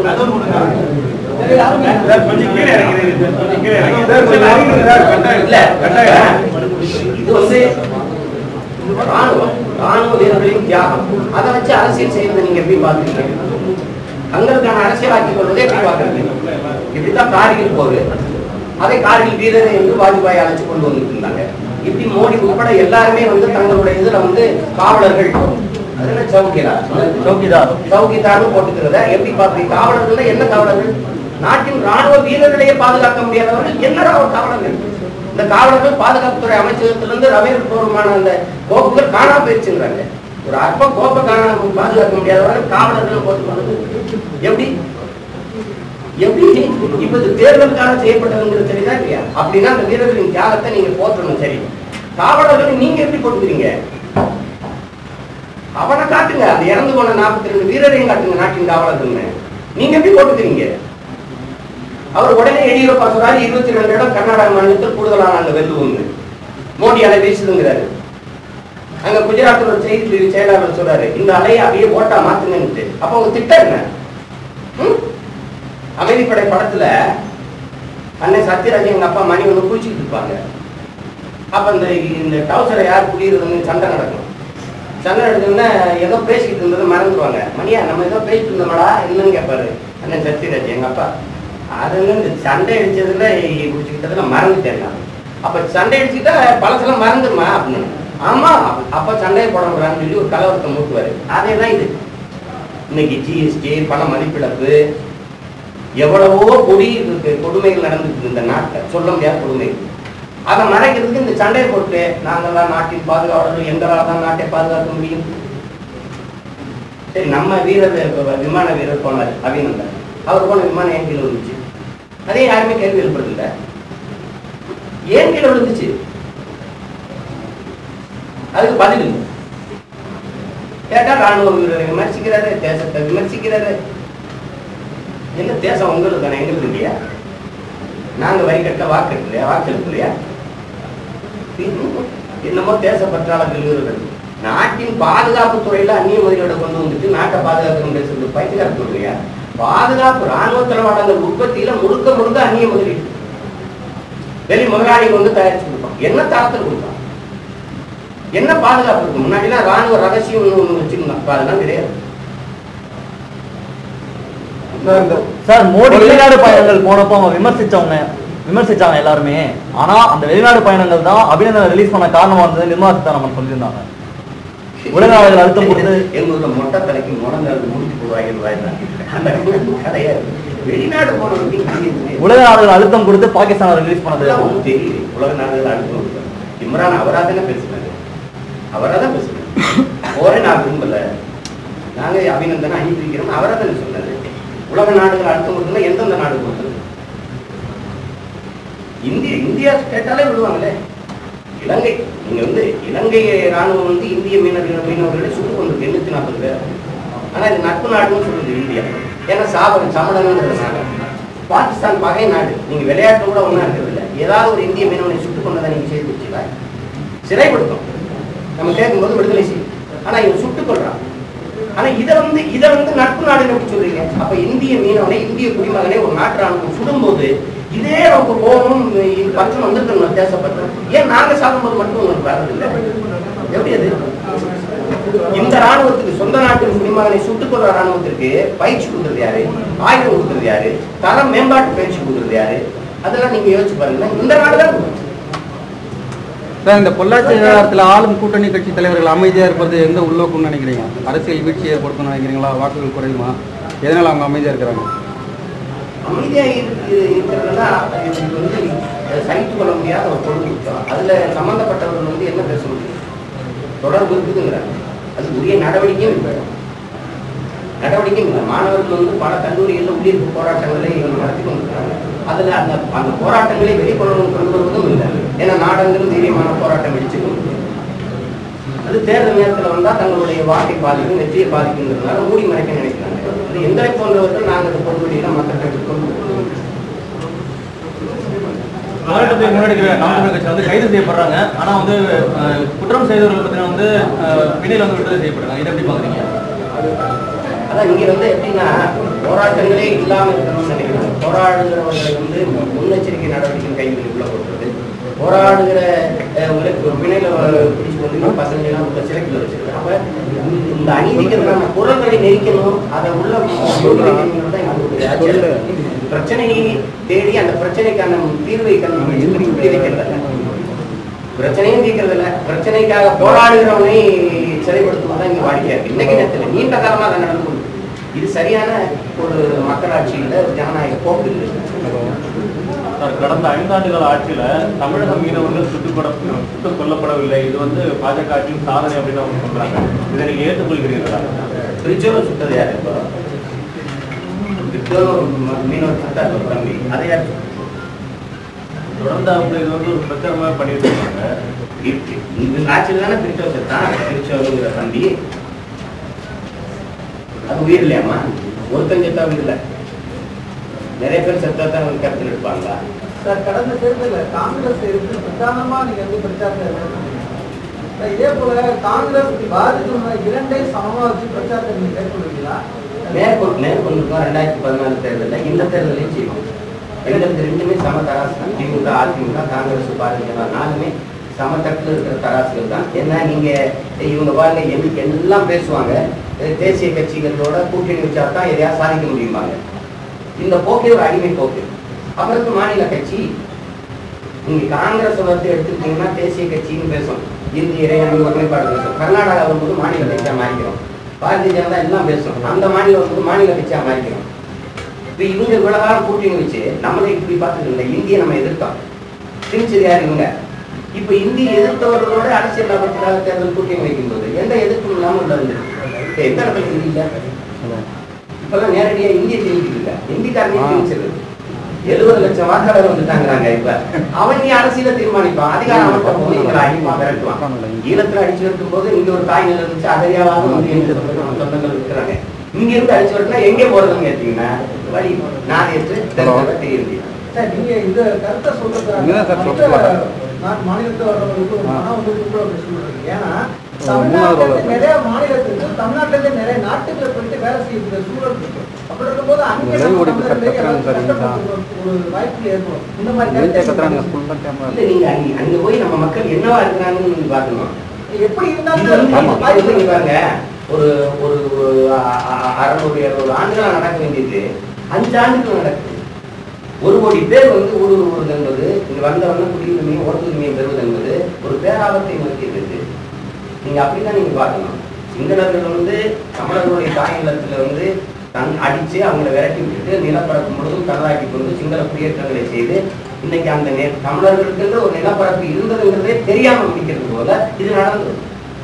சார் சார், கொஞ்சம் கீழே இறங்கிறீங்க சார் கொஞ்சம் கீழே இறங்கிறீங்க சார் கொஞ்சம் இறங்குங்க சார் கட்டாயம் இல்ல கட்டாயம் இது வந்து ராணுவம் ராணுவ வீரர்களின் தியாகம் அதை வச்சு அரசியல் செய்யறதை நீங்க எப்படி பாக்குறீங்க தங்களுக்கான அரசியலாக்கி கொள்வதை எப்படி பாக்குறீங்க இப்படித்தான் கார்கில் போரு அதை கார்கில் வீரரை என்று வாஜ்பாய் அழைச்சு கொண்டு வந்துட்டு இருந்தாங்க இப்படி மோடி உட்பட எல்லாருமே வந்து தங்களுடைய இதுல வந்து காவலர்கள் அது என்ன சௌக்கியரா சௌக்கிதார் சௌகிதார்னு போட்டுக்கிறத எப்படி பாக்குறீங்க காவலர்கள் என்ன காவலர்கள் நாட்டின் ராணுவ வீரர்களையே பாதுகாக்க முடியாதவர்கள் என்ன ராணுவ காவலர்கள் இந்த காவலர்கள் பாதுகாப்புத்துறை அமைச்சகத்திலிருந்து ரவேல் பூர்வமான அந்த கோப்புகள் காணாம போயிடுச்சுங்கிறாங்க ஒரு அற்ப கோப்பை காணாம பாதுகாக்க முடியாதவர்கள் காவலர்கள் போட்டுக்கொண்டது எப்படி எப்படி இப்ப இது தேர்தலுக்காக செய்யப்பட்டதுங்கிறது சரிதான் இல்லையா அப்படின்னா அந்த வீரர்களின் தியாகத்தை நீங்க போற்றணும் சரி காவலர்கள் நீங்க எப்படி போட்டுக்கிறீங்க அவனை காட்டுங்க அந்த இறந்து போன நாற்பத்தி ரெண்டு வீரரையும் காட்டுங்க நாட்டின் காவலர்கள்னு நீங்க எப்படி போட்டுக்கிறீங்க அவர் உடனே எடியூரப்பா சொல்றாரு இருபத்தி ரெண்டு இடம் கர்நாடக மாநிலத்தில் கூடுதலான அந்த வெல்லுவோம்னு மோடி அலை வீசுதுங்கிறாரு அங்க குஜராத்தில் ஒரு செய்தி பிரிவு செயலாளர் சொல்றாரு இந்த அலையை அப்படியே ஓட்டா மாத்துங்கன்னுட்டு அப்ப அவங்க திட்டம் என்ன ம்? அமைதிப்படை படத்துல அண்ணன் சத்யராஜ் எங்க அப்பா மணி ஒன்று குளிச்சுக்கிட்டு இருப்பாங்க அப்ப இந்த இந்த டவுசரை யார் குளிக்கிறதுன்னு சண்டை நடக்கும் சண்டை நடக்குதுன்னா ஏதோ பேசிக்கிட்டு இருந்ததை மறந்துடுவாங்க மணியா நம்ம ஏதோ பேசிட்டு இருந்தோம்டா என்னன்னு கேட்பாரு அண்ணன் சத்யராஜ் எங்க அப்பா அது வந்து இந்த சண்டை அடிச்சதுல குடிச்சுக்கிட்டதுல மறந்துட்டேன் நான். அப்ப சண்டை அடிச்சுக்கிட்டா பழசெல்லாம் மறந்துடுமா அப்படின்னு ஆமா அப்ப- அப்ப சண்டையை போட முடியான்னு சொல்லி ஒரு கலவரத்தை மூட்டுவாரு அதே தான் இது இன்னைக்கு ஜிஎஸ்டி பண மதிப்பிழப்பு எவ்வளவோ கொடி இருக்கு கொடுமைகள் நடந்துட்டு இந்த நாட்டில் சொல்ல முடியாத கொடுமைகள் அதை மறைக்கிறதுக்கு இந்த சண்டையை போட்டு நாங்கெல்லாம் நாட்டின் பாதுகாவலர்கள் எங்களால் தான் நாட்டை பாதுகாக்க முடியும் சரி நம்ம வீரர் இப்ப விமான வீரர் போனார் அபிநந்தன் அவர் போன விமானம் ஏன் கீழே விழுந்துச்சு அதே யாருமே கேள்வி எழுப்புறதில்ல ஏன் கீழே விழுந்துச்சு அதுக்கு பதில் இல்லை கேட்டா ராணுவ வீரரை விமர்சிக்கிறாரு தேசத்தை விமர்சிக்கிறாரு என்ன தேசம் உங்களுக்கு தானே எங்களுக்கு இல்லையா நாங்க வரி கட்ட வாக்கு இல்லையா வாக்கு இல்லையா என்னமோ தேச பற்றாளர்கள் வீரர்கள் நாட்டின் பாதுகாப்பு துறையில அந்நிய முதலீடு கொண்டு வந்துட்டு நாட்டை பாதுகாக்கணும் பேசுறது பைத்தியக்காரத்து இல்லையா பாதுகாப்பு ராணுவ தளவாடங்கள் உற்பத்தியில முழுக்க முழுக்க அந்நிய முதலீடு வெளி முதலாளிகள் வந்து தயாரிச்சு கொடுப்பான் என்ன தரத்தில் கொடுப்பான் என்ன பாதுகாப்பு இருக்கு முன்னாடிலாம் ராணுவ ரகசியம் ஒண்ணு வச்சிருந்தான் இப்ப அதெல்லாம் கிடையாது சார் மோடி வெளிநாடு பயணங்கள் போனப்போ அவங்க விமர்சிச்சவங்க விமர்சிச்சாங்க எல்லாருமே ஆனா அந்த வெளிநாடு பயணங்கள் தான் அபிநந்தனை ரிலீஸ் பண்ண காரணமா இருந்தது நிர்மலா சீதாராமன் சொல்லியிருந்தாங்க உலக நாடுகள் அழுத்தம் கொடுத்து எங்க ஊர்ல மொட்டை தலைக்கு முடங்காது முடிச்சு போடுவாங்க அந்த கிடையாது வெளிநாடு போனவங்க உலக நாடுகள் அழுத்தம் கொடுத்து பாகிஸ்தானை ரிலீஸ் பண்ணது அதெல்லாம் ஒண்ணும் தெரியல உலக நாடுகள் அனுப்பி கொடுத்தாங்க. இம்ரான் அவரா தானே பேசுனாரு அவரா தான் பேசுனாரு போரே நான் விரும்பல நாங்க அபிநந்தனை அனுப்பி வைக்கிறோம் அவரா தானே சொன்னாரு உலக நாடுகள் அழுத்தம் கொடுத்தா எந்தெந்த நாடு கொடுத்தது இந்திய இந்தியா கேட்டாலே விடுவாங்களே இலங்கை நீங்க வந்து இலங்கை ராணுவம் வந்து இந்திய மீனவர்கள் மீனவர்களை சுட்டு கொண்டு எண்ணூத்தி நாற்பது பேர் ஆனா இது நட்பு நாடுன்னு சொல்லுது இந்தியா ஏன்னா சாபம் சமணங்கிற சாகம் பாகிஸ்தான் பகை நாடு நீங்க விளையாட்டு கூட ஒன்றா இருக்கிறது இல்லை ஏதாவது ஒரு இந்திய மீனவனை சுட்டுக் கொண்டதை நீங்க செய்து வச்சுக்கா சிறைப்படுத்தும் நம்ம கேட்கும்போது விடுதலை செய்யும் ஆனா இவன் சுட்டுக் கொள்றான் ஆனா இதை வந்து இதை வந்து நட்பு நாடுன்னு எப்படி சொல்றீங்க அப்ப இந்திய மீனவனை இந்திய குடிமகனை ஒரு நாட்டு ராணுவம் சுடும்போது இதே நமக்கு கோபம் இது பற்றம் வந்திருக்கணும் தேசப்பற்றம் ஏன் நாங்க சாகும்போது மட்டும் உங்களுக்கு வரதில்லை எப்படி அது இந்த ராணுவத்துக்கு சொந்த நாட்டு குடிமகனை சுட்டுக் கொள்ற ராணுவத்திற்கு பயிற்சி கொடுக்கறது யாரு ஆயுதம் கொடுக்கறது யாரு தரம் மேம்பாட்டு பயிற்சி கொடுக்கறது யாரு அதெல்லாம் நீங்க யோசிச்சு பாருங்க இந்த நாடு தான் கொடுக்கும். சார் இந்த பொள்ளாச்சி விவகாரத்தில் ஆளும் கூட்டணி கட்சி தலைவர்கள் அமைதியாக இருப்பது எந்த உள்நோக்கம்னு நினைக்கிறீங்க அரசியல் வீழ்ச்சி ஏற்படுத்தணும்னு நினைக்கிறீங்களா வாக்குகள் குறையுமா எதனால் அவங்க அமைதியாக இருக்கிறாங்க அமைதியா இருக்கு இருக்கிறதுனா இது வந்து சகித்து கொள்ள முடியாத ஒரு கொள்கை அதுல சம்பந்தப்பட்டவர்கள் வந்து என்ன பேச முடியும் தொடர்பு இருக்குதுங்கிறாங்க அது உரிய நடவடிக்கையும் இல்லை நடவடிக்கையும் இல்லை மாணவர்கள் வந்து பல கல்லூரிகளில் உள்ளிருப்பு போராட்டங்களை இவங்க நடத்தி கொண்டிருக்காங்க அதுல அந்த அந்த போராட்டங்களை வெளிக்கொள்ளணும் கொண்டு வருவதும் இல்லை ஏன்னா நாடெங்கிலும் தைரியமான போராட்டம் வெடிச்சு கொண்டு அது தேர்தல் நேரத்தில் வந்தா தங்களுடைய வாக்கை பாதிக்கும் வெற்றியை பாதிக்குங்கிறதுனால மூடி மறைக்க நினைக்கிறாங்க அது எங்களை போன்றவர்கள் நாங்கள் அந்த பொதுவெளியில மக்கள்கிட்ட கொண்டு போகிறோம். போராட்டத்தை முன்னெடுக்கிற நாம் தமிழர் கட்சி வந்து கைது செய்யப்படுறாங்க ஆனா வந்து அஹ், குற்றம் செய்தவர்கள் பத்தின வந்து அஹ், பிணையில வந்து விடுதலை செய்யப்படுறாங்க இதை எப்படி பாக்குறீங்க அதான் இங்க வந்து எப்படின்னா போராட்டங்களே இல்லாம இருக்கணும்னு நினைக்கிறாங்க போராடுகிறவர்களை வந்து முன்னெச்சரிக்கை நடவடிக்கை கைகளில் உள்ள போடுறது போராடுகிற அஹ், உங்களுக்கு ஒரு பிணையில பிடிச்சு கொண்டு இன்னும் பசங்க எல்லாம் உள்ள சிறைக்குள்ள வச்சிருக்காங்க அப்ப இந்த- இந்த அநீதிக்கான குரல்களை நெரிக்கணும் அதை உள்ள நுழைக்கணும்னு தான் எங்களுடைய ஆட்சியாளர். பிரச்சனையை தேடி அந்த பிரச்சனைக்கான தீர்வை கண்டு வைக்கிறதில்ல பிரச்சனையும் தீர்க்கிறது இல்ல பிரச்சனைக்காக போராடுகிறவனை சிறைப்படுத்துவதுதான் இங்க வாடிக்கையா இருக்கு இன்னைக்கு நேரத்தில் நீண்ட காலமா அதை நடந்து கொண்டு இருக்கு. இது சரியான ஒரு மக்களாட்சியில ஜனநாயக போக்கு இல்லை சார் கடந்த ஐந்தாண்டுகால ஆட்சியில தமிழக மீனவர்கள் சுட்டுப்பட சுட்டுக் கொல்லப்படவில்லை இது வந்து பாஜக ஆட்சியின் சாதனை அப்படின்னு அவங்க சொல்றாங்க இதை நீங்க ஏற்றுக்கொள்கிறீர்களா திருச்சோல சுட்டது யாரு இப்போ திருச்சோல மீனவர் சுட்டார் ஒரு தம்பி அதை யார் சுட்டது? தொடர்ந்து அவங்க இது வந்து ஒரு பிரச்சாரமா பண்ணிட்டு இருக்காங்க இருக்கு. இந்த ஆட்சியில் தானே திருச்சோல செத்தான் திருச்சோலுங்கிற தம்பி அது உயிர் இல்லையாம்மா ஒருத்தன் செத்தா உயிர் இல்லை நிறைய பேர் செத்தா தான் கருத்தில் எடுப்பாங்களா சார் கடந்த தேர்தலில் காங்கிரஸ் எடுத்து பிரதானமா நீங்க வந்து பிரச்சாரத்தை மேற்கொண்டீங்க. சார், இதே போல காங்கிரஸ் பாரதிய ஜனதா இரண்டை சமமா வச்சு பிரச்சாரத்தை நீங்க மேற்கொள்வீங்களா மேற்கொண்டு மேற்கொண்டிருக்கோம் ரெண்டாயிரத்தி பதினாலு தேர்தலில் இந்த தேர்தலையும் செய்வோம் எங்களுக்கு ரெண்டுமே சம தராசு தான் திமுக அதிமுக காங்கிரஸ் பாரதிய ஜனதா நாலுமே சம தட்டில் இருக்கிற தராசுகள் தான் ஏன்னா நீங்க இவங்க பாருங்க எல் எல்லாம் பேசுவாங்க அஹ் தேசிய கட்சிகளோட கூட்டணி வச்சா தான் எதையாவது சாதிக்க முடியுமாங்க இந்த போக்கே ஒரு அடிமை போக்கு அப்புறம் இருக்கு மாநில கட்சி நீங்க காங்கிரஸ் வந்து எடுத்துக்கிட்டீங்கன்னா தேசிய கட்சின்னு பேசும் இந்திய இறையாண்மை ஒருமைப்பாடு பேசும் கர்நாடகா வரும்போது மாநில கட்சியா மாறிக்கிறோம் பாரதிய ஜனதா எல்லாம் பேசும் அந்த மாநிலம் வரும்போது மாநில கட்சியா மாறிக்கிறோம் இப்ப இவங்க இவ்வளவு காலம் கூட்டணி வச்சு நம்மளை இப்படி பார்த்தது இல்லை இந்திய நம்ம எதிர்த்தோம் திணிச்சது யார் இவங்க இப்ப இந்திய எதிர்த்தவர்களோட அரசியல் லாபத்துக்காக தேர்தல் கூட்டணி வைக்கும்போது எந்த எதிர்ப்பும் இல்லாம உள்ள வந்துருக்கு இப்ப எந்த இடத்துல இந்தி இல்ல இப்பெல்லாம் நேரடியா இந்திய திணிக்குது இல்ல இந்திக்காரனே திணிச்சது எழுபது லட்சம் வாக்காளர் வந்துட்டாங்கிறாங்க இப்ப அவன் நீ அரசியல தீர்மானிப்பான் அதிகாரம் அவன் போகும்போது இவங்களை அடிப்பான் விரட்டுவான் ஈழத்துல அடிச்சு விரட்டும் போது இங்க ஒரு தாய் நிலம் இருந்துச்சு அதையாவது வந்து எங்க சொந்தங்கள் சொந்தங்கள் இருக்கிறாங்க இங்க இருந்து அடிச்சு விரட்டினா எங்க போறதுன்னு கேட்டீங்கன்னா வழி நாதேற்று தெரியுது சார் நீங்க இந்த கருத்தை சொல்றது இங்கதான் சார் மற்ற சொல்றாங்க. நா- மாநிலத்தை வர்றவங்களுக்கு ஒரு மனம் வந்து கூட அப்படி சொல்றாங்க ஏன்னா ஆ, மூணாவது தமிழ்நாட்டுல ரோல. நிறைய மாநிலத்துக்கு தமிழ்நாட்டுல இருந்து நிறைய நாட்டுக்குள்ள போயிட்டு வேலை செய்யக்கூடிய சூழல் இருக்கு அப்படி இருக்கும்போது அங்கே இந்த live நம்ம ஓடிட்டு சார் தமிழர்களே கத்துறாங்க சார் இங்க தான். கஷ்டப்படுற ஒரு வாய்ப்பு ஏற்படும் இந்த மாதிரி வெளியே கருத்தை கத்துறாங்க ஃபுல்லாக கேமரா இல்ல நீங்க அங்க அங்க போய் நம்ம மக்கள் என்னவா இருக்கிறாங்கன்னு நீங்க பாக்கணும் எப்படி இது இருந்தாலும் வந்து சார் இது வாய்ப்பு வந்து இருக்கு. பாருங்க ஒரு ஒரு ஒரு அ- அ- அறுநூறு எழுநூறு ஆண்டுகளா நடக்க வேண்டியது அஞ்சு ஆண்டுகள் நடக்குது ஒரு கோடி பேர் வந்து ஊடுருவுவது என்பது இங்க வந்தவங்க குடியுரிமையை ஓட்டுரிமையை பெறுவது என்பது ஒரு பேராபத்தை நோக்கியது இது. நீங்க அப்படிதான் நீங்க பார்க்கணும் சிங்களர்கள் வந்து தமிழர்களுடைய தாயகத்துல வந்து தன் அடிச்சு அவங்கள விரட்டி விட்டுட்டு நிலப்பரப்பு முழுவதும் தனதாக்கி கொண்டு சிங்கள குடியேற்றங்களை செய்து இன்னைக்கு அந்த நே தமிழர்களுக்கு ஒரு நிலப்பரப்பு இருந்ததுங்கிறதே தெரியாம முடிக்கிறது போல இது நடந்தது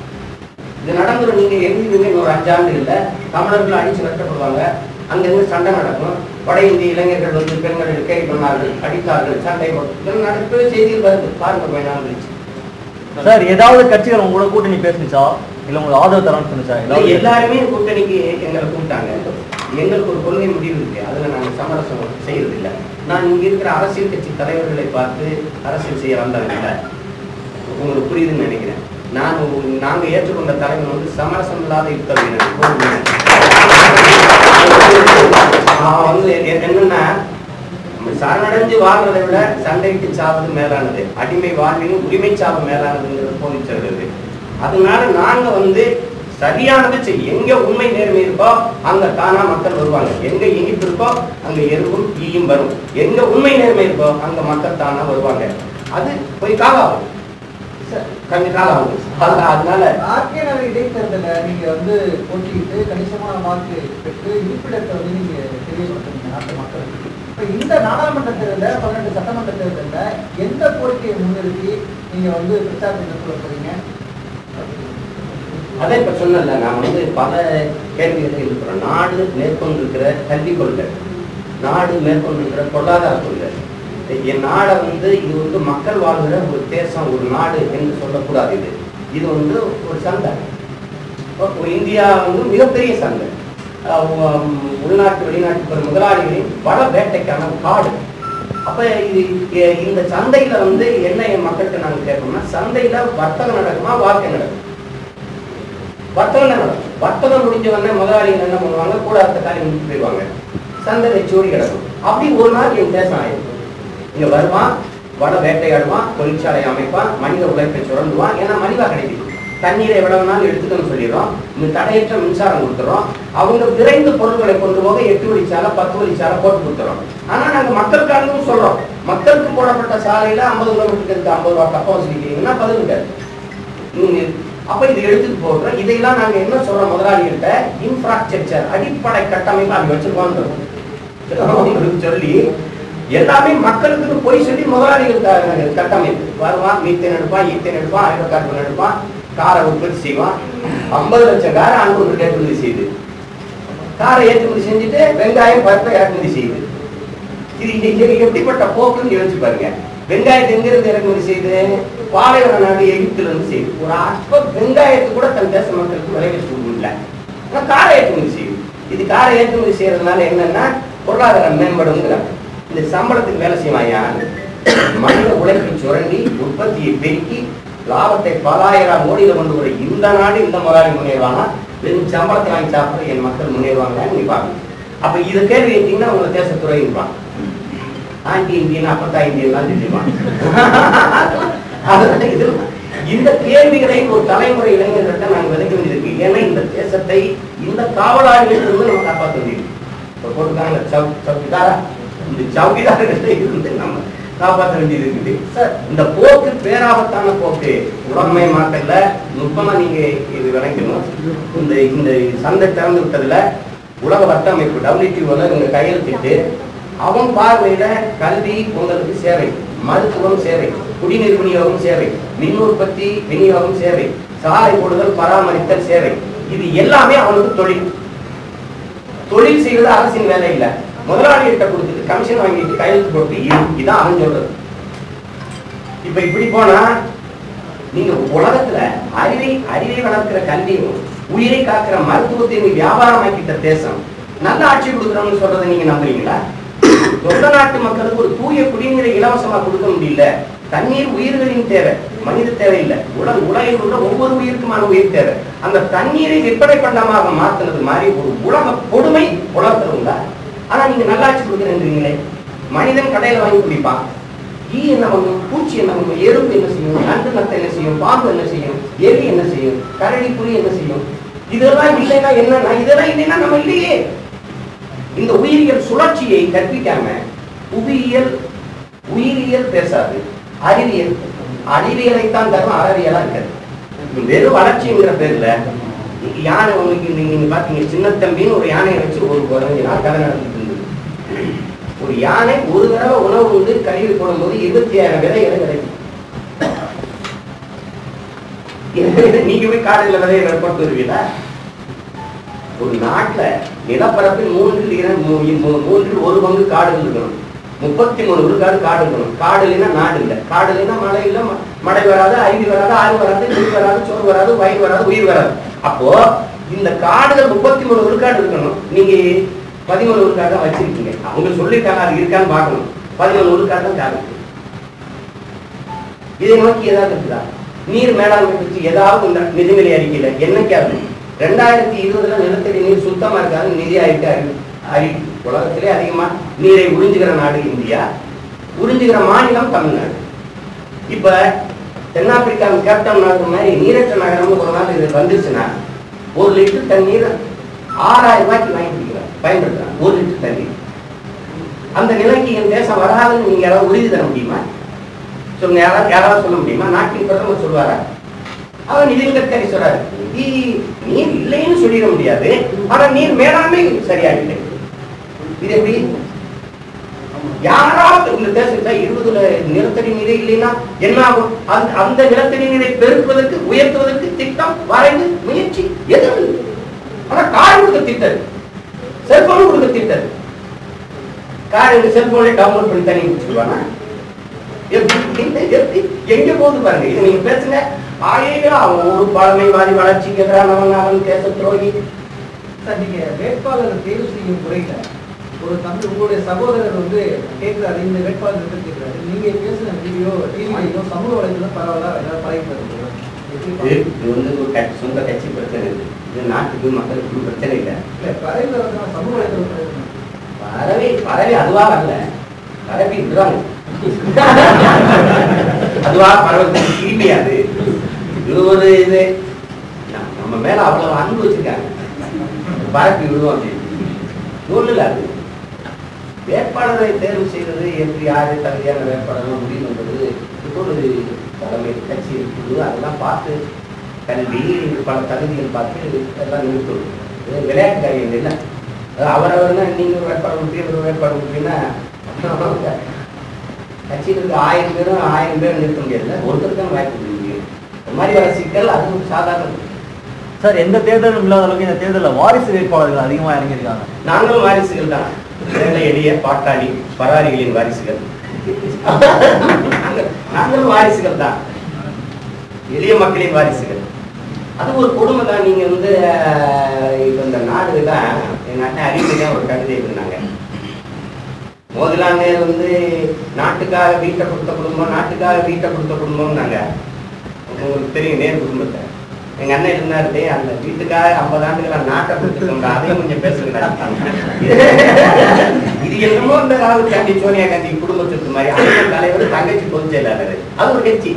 இது நடந்துரும் நீங்க எங்கேயுமே ஒரு அஞ்சாண்டு இல்ல தமிழர்கள் அடிச்சு வெட்டப்படுவாங்க அங்கிருந்து சண்டை நடக்கும் வட இந்திய இளைஞர்கள் வந்து பெண்களை கைது பண்ணார்கள் அடித்தார்கள் சண்டை போட்டு இதெல்லாம் நடக்கவே செய்தியில் வருது பாருங்க கொஞ்ச நாள் கழிச்சு சார் ஏதாவது கட்சிகள் உங்களோட கூட்டணி பேசுனுச்சா இல்ல உங்களுக்கு ஆதரவு தரணும்னு சொன்னுச்சா இல்ல, ஏதாவது எல்லாருமே கூட்டணிக்கு எங்களை கூப்பிட்டாங்க எங்களுக்கு ஒரு கொள்கை முடிவு இருக்கு அதுல நாங்க சமரசம் செய்யறது இல்ல நான் இங்க இருக்கிற அரசியல் கட்சி தலைவர்களை பார்த்து அரசியல் செய்ய வந்தவங்க இல்ல உங்களுக்கு புரியுதுன்னு நினைக்கிறேன் நான் உங்க- நாங்க ஏற்றுக்கொண்ட தலைவன் வந்து சமரசம் இல்லாத யுத்த வீரன் போர் வீரன். அவன் வந்து எ- என்னன்னா நம்ம சரணடைஞ்சு வாழ்றதை விட சண்டைக்கு சாவது மேலானது அடிமை வாழ்வினும் உரிமை சாவு மேலானதுங்கிறது போதிச்சது அதனால நாங்க வந்து சரியானதை செய் எங்க உண்மை நேர்மை இருக்கோ அங்க தானா மக்கள் வருவாங்க எங்க இனிப்பு இருக்கோ அங்க எறும்பும் ஈயும் வரும் எங்க உண்மை நேர்மை இருக்கோ அங்க மக்கள் தானா வருவாங்க அது போய் காவாகும் கொஞ்ச நாள் ஆகுது அது- அதனால ஆர்கே நகர் இடைத்தேர்தல நீங்க வந்து போட்டியிட்டு கணிசமான வாக்கு பெற்று இருப்பிடத்தை வந்து நீங்க தெரியப்படுத்துறீங்க நாட்டு மக்களுக்கு இப்ப இந்த நாடாளுமன்ற தேர்தல பதினெட்டு சட்டமன்ற தேர்தல்ல எந்த கோரிக்கையை முன்னிறுத்தி நீங்க வந்து பிரச்சாரத்தை மேற்கொள்ள போறீங்க அதை இப்ப சொன்னல நான் வந்து பல கேள்விகளை இருக்கிறோம் நாடு மேற்கொண்டிருக்கிற கல்வி கொள்கை நாடு மேற்கொண்டிருக்கிற பொருளாதார கொள்கை என் நாடை வந்து இது வந்து மக்கள் வாழ்கிற ஒரு தேசம் ஒரு நாடு என்று சொல்லக்கூடாது இது இது வந்து ஒரு சந்தை இப்போ இந்தியா வந்து மிகப்பெரிய சந்தை அஹ் உம் உள்நாட்டு வெளிநாட்டு பிற முதலாளிகளின் வள வேட்டைக்கான காடு அப்ப இது எ- இந்த சந்தையில வந்து என்ன என் மக்கள்கிட்ட நாங்க கேட்கணும்னா சந்தையில வர்த்தகம் நடக்குமா வாழ்க்கை நடக்கும் வர்த்தகம் தான் நடக்கும் வர்த்தகம் முடிஞ்ச உடனே முதலாளிகள் என்ன பண்ணுவாங்க கூடாரத்தை காலி முடிச்சு போயிடுவாங்க சந்தையில சோடி கிடக்கும் அப்படி ஒரு நாள் என் தேசம் ஆயிடும் இங்க வருவான் வட வேட்டையாடுவான் தொழிற்சாலை அமைப்பான் மனித உழைப்பை சுரண்டுவான் ஏன்னா மலிவா கிடைக்குது தண்ணீரை எவ்வளவு நாள் எடுத்துக்கணும்னு சொல்லிடுறோம் இந்த தடையற்ற மின்சாரம் கொடுத்துறோம் அவங்க விரைந்து பொருட்களை கொண்டு போக எட்டு வழிச்சாலை பத்து வழிச்சாலை போட்டு கொடுத்துறோம் ஆனா நாங்க மக்களுக்காகவும் சொல்றோம் மக்களுக்கு போடப்பட்ட சாலையில ஐம்பது கிலோமீட்டருக்கு இருக்கு ஐம்பது ரூபா கப்பம் வச்சிருக்கீங்கன்னா பதில் இருக்காது நீங்க அப்ப இது எடுத்துட்டு போடுறோம் இதையெல்லாம் நாங்க என்ன சொல்றோம் முதலாளிகிட்ட இன்ஃப்ராஸ்ட்ரக்சர் அடிப்படை கட்டமைப்பு அப்படி வச்சிருக்கோம் சொல்லி எல்லாமே மக்களுக்கு போய் சொல்லி முதலாளிகள் க- கட்டமைப்பு வருவான் மீத்தேன் எடுப்பான் ஈத்தேன் எடுப்பான் ஹைட்ரோகார்பன் எடுப்பான் காரை உற்பத்தி செய்வான் ஐம்பது லட்சம் காரை அனுப்பி ஏற்றுமதி செய்யுது காரை ஏற்றுமதி செஞ்சுட்டு வெங்காயம் பருப்பை இறக்குமதி செய்யுது இது இன்னைக்கு எப்படிப்பட்ட போக்குன்னு யோசிச்சு பாருங்க வெங்காயத்தை எங்கிருந்து இறக்குமதி செய்யுது பாலைவன நாடு எகிப்துல இருந்து செய்யுது ஒரு அற்ப வெங்காயத்தை கூட தன் தேச மக்களுக்கு விளைவிச்சு கொடுக்க முடியல ஆனா காரை ஏற்றுமதி செய்யுது இது காரை ஏற்றுமதி செய்யறதுனால என்னன்னா பொருளாதாரம் மேம்படுங்கிற இந்த சம்பளத்துக்கு வேலை செய்வாயா மனித உழைப்பை சுரண்டி உற்பத்தியை பெருக்கி லாபத்தை பலாயிரம் கோடியில கொண்டு வர இந்த நாடு இந்த முதலாளி முன்னேறுவானா வெறும் சம்பளத்தை வாங்கி சாப்பிட என் மக்கள் முன்னேறுவாங்கன்னு நீ பாருங்க அப்ப இதை கேள்வி கேட்டீங்கன்னா உங்களை தேசத்துறை இருப்பான் ஆண்டி இந்தியன் அப்பத்தா இந்தியன்லாம் சொல்லிடுவான் அதனால இது இந்த கேள்விகளை ஒரு தலைமுறை இளைஞர்கிட்ட நாங்கள் விதைக்க வேண்டியிருக்கு ஏன்னா இந்த தேசத்தை இந்த காவலாளிகளிலிருந்து நம்ம காப்பாற்ற வேண்டியது இப்போ போட்டுருக்காங்க சவு சவுக்கிதாரா இந்த சவுக்கிதாரர்கிட்ட இருந்து நம்ம காப்பாற்ற வேண்டியது இருக்குது சார் இந்த போக்கு பேராபத்தான போக்கு உலகமயமாக்கல்ல நுட்பமா நீங்க இது விளைக்கணும் இந்த இந்த சந்தை திறந்து விட்டதுல உலக வட்டமைப்பு டபிள்யூடிஓல இவங்க கையெழுத்திட்டு அவன் பார்வையில கல்வி உங்களுக்கு சேவை மருத்துவம் சேவை குடிநீர் விநியோகம் சேவை மின் உற்பத்தி விநியோகம் சேவை சாலை போடுதல் பராமரித்தல் சேவை இது எல்லாமே அவனுக்கு தொழில் தொழில் செய்வது அரசின் வேலை இல்ல முதலாளிகிட்ட கொடுத்துட்டு கமிஷன் வாங்கிட்டு கையெழுத்து போட்டு இது- இதான் அவன் சொல்றது இப்ப இப்படி போனா நீங்க உலகத்துல அறிவை அறிவை வளர்க்கிற கல்வியும் உயிரை காக்கிற மருத்துவத்தையும் நீ வியாபாரமாக்கிட்ட தேசம் நல்ல ஆட்சி கொடுக்குறோம்னு சொல்றதை நீங்க நம்புறீங்களா சொந்த நாட்டு மக்களுக்கு ஒரு தூய குடிநீரை இலவசமா கொடுக்க முடியல தண்ணீர் உயிர்களின் தேவை மனித தேவை இல்லை உலக உலகில் உள்ள ஒவ்வொரு உயிருக்குமான உயிர் தேவை அந்த தண்ணீரை விற்பனை பண்டமாக மாத்துனது மாதிரி ஒரு உலக கொடுமை உலகத்துல உண்டா ஆனா நீங்க நல்லாட்சி கொடுக்குறேன்றீங்களே மனிதன் கடையில வாங்கி குடிப்பான் ஈ என்ன பண்ணும் பூச்சி என்ன பண்ணும் எறும்பு என்ன செய்யும் நண்டு நத்தை என்ன செய்யும் பாம்பு என்ன செய்யும் எலி என்ன செய்யும் கரடி புலி என்ன செய்யும் இதெல்லாம் இல்லைன்னா என்னன்னா இதெல்லாம் இல்லைன்னா நம்ம இல்லையே இந்த உயிரியல் சுழற்சியை கற்பிக்காம புவியியல் உயிரியல் பேசாது அறிவியல் அறிவியலைத்தான் தரும் அறவியலா இருக்காது இது வெறும் வளர்ச்சிங்கிற பேர்ல இன்னைக்கு யானை உங்களுக்கு நீங்க நீங்க பாத்தீங்க சின்னத்தம்பின்னு ஒரு யானையை வச்சு ஒரு குறைஞ்ச நாள் கதை நடந்துட்டு இருந்தது ஒரு யானை ஒரு தடவை உணவு உண்டு கழிவு போடும்போது இருபத்தி ஆயிரம் விதைகளை கிடைக்கும் நீங்க போய் காடுல விதையை போட்டு வருவீங்களா ஒரு நாட்டுல நிலப்பரப்பில் மூன்றில் இரண்டு மூ- மூ- மூன்றில் ஒரு பங்கு காடு இருக்கணும் முப்பத்தி மூணு விழுக்காடு காடு இருக்கணும் காடு இல்லைன்னா நாடு இல்லை காடு இல்லைன்னா மழை இல்லை ம- மழை வராது அருவி வராது ஆறு வராது நீர் வராது சோறு வராது வயிறு வராது உயிர் வராது அப்போ இந்த காடுகள் முப்பத்தி மூணு விழுக்காடு இருக்கணும் நீங்க பதிமூணு விழுக்காடு தான் வச்சிருக்கீங்க அவங்க சொல்லிட்டாங்க அது இருக்கான்னு பார்க்கணும் பதிமூணு விழுக்காடு தான் காடு இருக்கு. இதை நோக்கி ஏதாவது இருக்குதா நீர் மேலாண்மை பற்றி ஏதாவது இந்த நிதிநிலை அறிக்கையில என்னைக்காவது ரெண்டாயிரத்தி இருபதுல நிலத்தடி நீர் சுத்தமா இருக்காது நிதி ஆய்வுக்கு அறி அறி உலகத்திலே அதிகமா நீரை உறிஞ்சுகிற நாடு இந்தியா உறிஞ்சுகிற மாநிலம் தமிழ்நாடு இப்ப தென்னாப்பிரிக்கா கேப்டன் நாடு மாதிரி நீரற்ற நகரம்னு ஒரு நாள் இது வந்துச்சுன்னா ஒரு லிட்டர் தண்ணீர் ஆறாயிரம் ரூபாய்க்கு வாங்கி குடிக்கிறார் பயன்படுத்துறாங்க ஒரு லிட்டர் தண்ணீர் அந்த நிலைக்கு என் தேசம் வராதுன்னு நீங்க யாராவது உறுதி தர முடியுமா சொல்லுங்க யாராவது யாராவது சொல்ல முடியுமா நாட்டின் பிரதமர் சொல்லுவாரா அவர் நிதின் கட்கரி சொல்றாரு நிதி நீர் இல்லைன்னு சொல்லிட முடியாது ஆனா நீர் மேலாண்மை சரியாகிட்டு இது எப்படி யாராவது இந்த தேசத்துல இருபதுல நிலத்தடி நீரே இல்லைன்னா என்ன ஆகும் அந்த அந்த நிலத்தடி நீரை பெருக்குவதற்கு உயர்த்துவதற்கு திட்டம் வரைந்து முயற்சி எது ஆனா கார் கொடுக்க திட்டது செல்போன் கொடுக்க திட்டது கார் இந்த செல்போன்ல டவுன்லோட் பண்ணி தண்ணி குடிச்சுடுவானா எப்படி இந்த எப்படி எங்க போகுது பாருங்க இது நீங்க பேசுங்க ஆயே அவன் ஒரு பழமைவாதி வளர்ச்சிக்கு எதிரானவன் அவன் தேச துரோகி சார் நீங்க வேட்பாளர் தேர்வு செய்யும் முறையில ஒரு தம்பி உங்களுடைய சகோதரர் வந்து கேட்கிறாரு இந்த வேட்பாளர் எப்படி கேட்கிறாரு நீங்க பேசுன வீடியோ டிவிலையோ சமூக வலைதளம் பரவாயில்ல ஏதாவது பழகி எப்படி இது இது வந்து ஒரு கட்சி சொந்த கட்சி பிரச்சனை இது இது நாட்டுக்கு மக்களுக்கு பிரச்சனை இல்லை இல்ல பரவி வரதுனா சமூக வலைதளம் பறவை பறவை அதுவா வரல பறவை விடுறாங்க அதுவா பறவை கிருமியாது இது ஒரு இது நம்ம- நம்ம மேல அவ்வளவு அன்பு வச்சிருக்காங்க பறப்பி விடுவோம் அப்படின்னு ஒண்ணு இல்ல அது வேட்பாளரை தேர்வு செய்வது எப்படி யாரு தகுதியான வேட்பாளர் முடிவு பண்றது இது ஒரு தலைமை கட்சி இருக்குது அதெல்லாம் பார்த்து கல்வி பல தகுதிகள் பார்த்து எல்லாம் நிறுத்தணும் இது விளையாட்டு காரியம் இல்லை அது அவரவர்னா நீங்க ஒரு வேட்பாளர் முக்கிய ஒரு வேட்பாளர் முக்கியன்னா கட்சியில் இருக்க ஆயிரம் பேரும் ஆயிரம் பேர் நிறுத்த முடியாதுல்ல ஒருத்தர் தான் வாய்ப்பு கொடுக்க முடியும் இந்த மாதிரி வர சிக்கல் அது ஒரு சாதாரண சார் எந்த தேர்தலும் இல்லாத அளவுக்கு இந்த தேர்தலில் வாரிசு வேட்பாளர்கள் அதிகமாக இறங்கியிருக்காங்க நாங்களும் வாரிசுகள் தான் ஏழை எளிய பாட்டாளி பராரிகளின் வாரிசுகள் நாங்கள்- நாங்களும் வாரிசுகள் தான் எளிய மக்களின் வாரிசுகள் அது ஒரு கொடுமை தான் நீங்க வந்து அஹ், இப்ப இந்த நாடு தான் எங்க அண்ணன் அறிவிதான் ஒரு கவிதை இருந்தாங்க மோதிலால் நேரு வந்து நாட்டுக்காக வீட்டை கொடுத்த குடும்பம் நாட்டுக்காக வீட்டை கொடுத்த குடும்பம்னாங்க உங்களுக்கு தெரியும் நேரு குடும்பத்தை எங்க அண்ணன் இருந்தாரு "டேய், அந்த வீட்டுக்காக ஐம்பது ஆண்டுகளா நாட்டை கொடுத்துருக்கோம்டா அதையும் கொஞ்சம் பேசுங்கடா இது என்னமோ இந்த ராகுல் காந்தி சோனியா காந்தி குடும்பத்துக்கு மாதிரி அண்ணன் தலைவர் தங்கச்சி பொதுச் செயலாளர் அது ஒரு கட்சி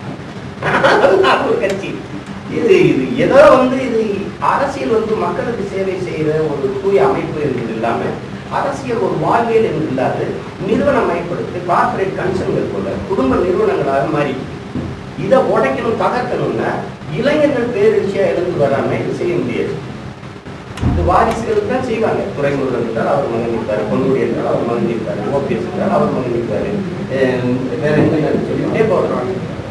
அது ஒரு கட்சி இது இது ஏதோ வந்து இது அரசியல் வந்து மக்களுக்கு சேவை செய்யற ஒரு தூய அமைப்பு என்பது இல்லாம அரசியல் ஒரு வாழ்வியல் என்று இல்லாது நிறுவனமயப்படுத்தி கார்பரேட் கன்சர்ன்கள் போல குடும்ப நிறுவனங்களாக மாறி இதை உடைக்கணும் தகர்க்கணும்னா இளைஞர்கள் பேரெழுச்சியா எழுந்து வராம இது செய்ய முடியாது இது வாரிசுகளுக்கு தான் செய்வாங்க துறைமுருகன் இருந்தால் அவர் மகன் இருப்பாரு பொன்னுடைய இருந்தால் அவர் மகன் இருப்பாரு ஓபிஎஸ் இருந்தால் அவர் மகன் இருப்பாரு அஹ் வேற என்ன சொல்லிட்டே போடுறாங்க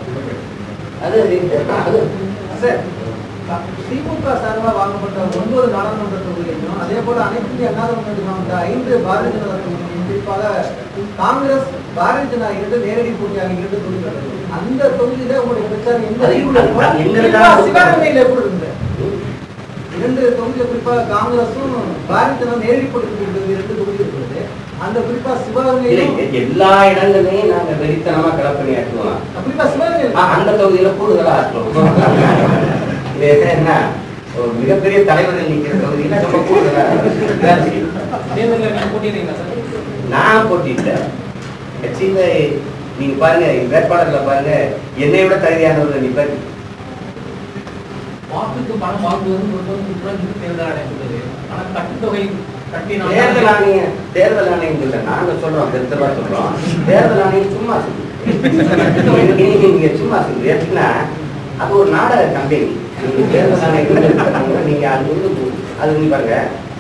அது அது சார் திமுக சார்பாக வாங்கப்பட்ட ஒன்பது நாடாளுமன்ற தொகுதிகளிலும் அதே போல அனைத்து இந்திய அண்ணா திராவிட மாவட்ட ஐந்து பாரதிய ஜனதா தொகுதிகளிலும் குறிப்பாக காங்கிரஸ் பாரதிய ஜனதா இரண்டு நேரடி போட்டியாக இரண்டு தொகுதிகள் இருக்கு. அந்த தொகுதியில உங்களுடைய பிரச்சாரம் எந்த அது அளவுக்கு அது இருக்கும்? எங்க குறிப்பா இருந்தாலும் சிவகங்கையில எப்படி இருந்தது இரண்டு தொகுதியில குறிப்பாக காங்கிரஸும் பாரதிய ஜனதா நேரடி போட்டி இருக்கிறது இரண்டு தொகுதி இருக்கிறது அந்த குறிப்பா இல்லை சிவகங்கையிலும் எல்லா இடங்களையும் நாங்க வெறித்தனமா கலப்பணி ஆக்குவோம் குறிப்பா சிவகங்கை ஆ, அந்த தொகுதியில கூடுதலா ஆக்குவோம் இது என்ன ஒரு மிகப்பெரிய தலைவர்கள் நிக்கிற தொகுதியில ரொம்ப கூடுதலா இருக்கும். தேர்தலில் நீங்க போட்டியிடுறீங்களா சார் நான் போட்டிட்டேன் கட்சியில நீங்க பாருங்க வேட்பாளர்களை பாருங்க என்னை விட தகுதியானவர்கள் நிப்பாரு வாக்குக்கு பணம் வாங்குவது ஒரு குற்றம் என்று தேர்தல் ஆணையம் சொல்லுது ஆனா கட்டுத்தொகை கட்டினால் தேர்தல் ஆணையம் தேர்தல் ஆணையம் இல்ல நாங்க சொல்றோம் திருத்தவா சொல்றோம் தேர்தல் ஆணையம் சும்மா சொல்லுங்க நீங்க நீங்க சும்மா சொல்லுங்க எப்படின்னா அது ஒரு நாடக கம்பெனி நீங்க தேர்தல் ஆணையம் நீங்க அது வந்து அது வந்து பாருங்க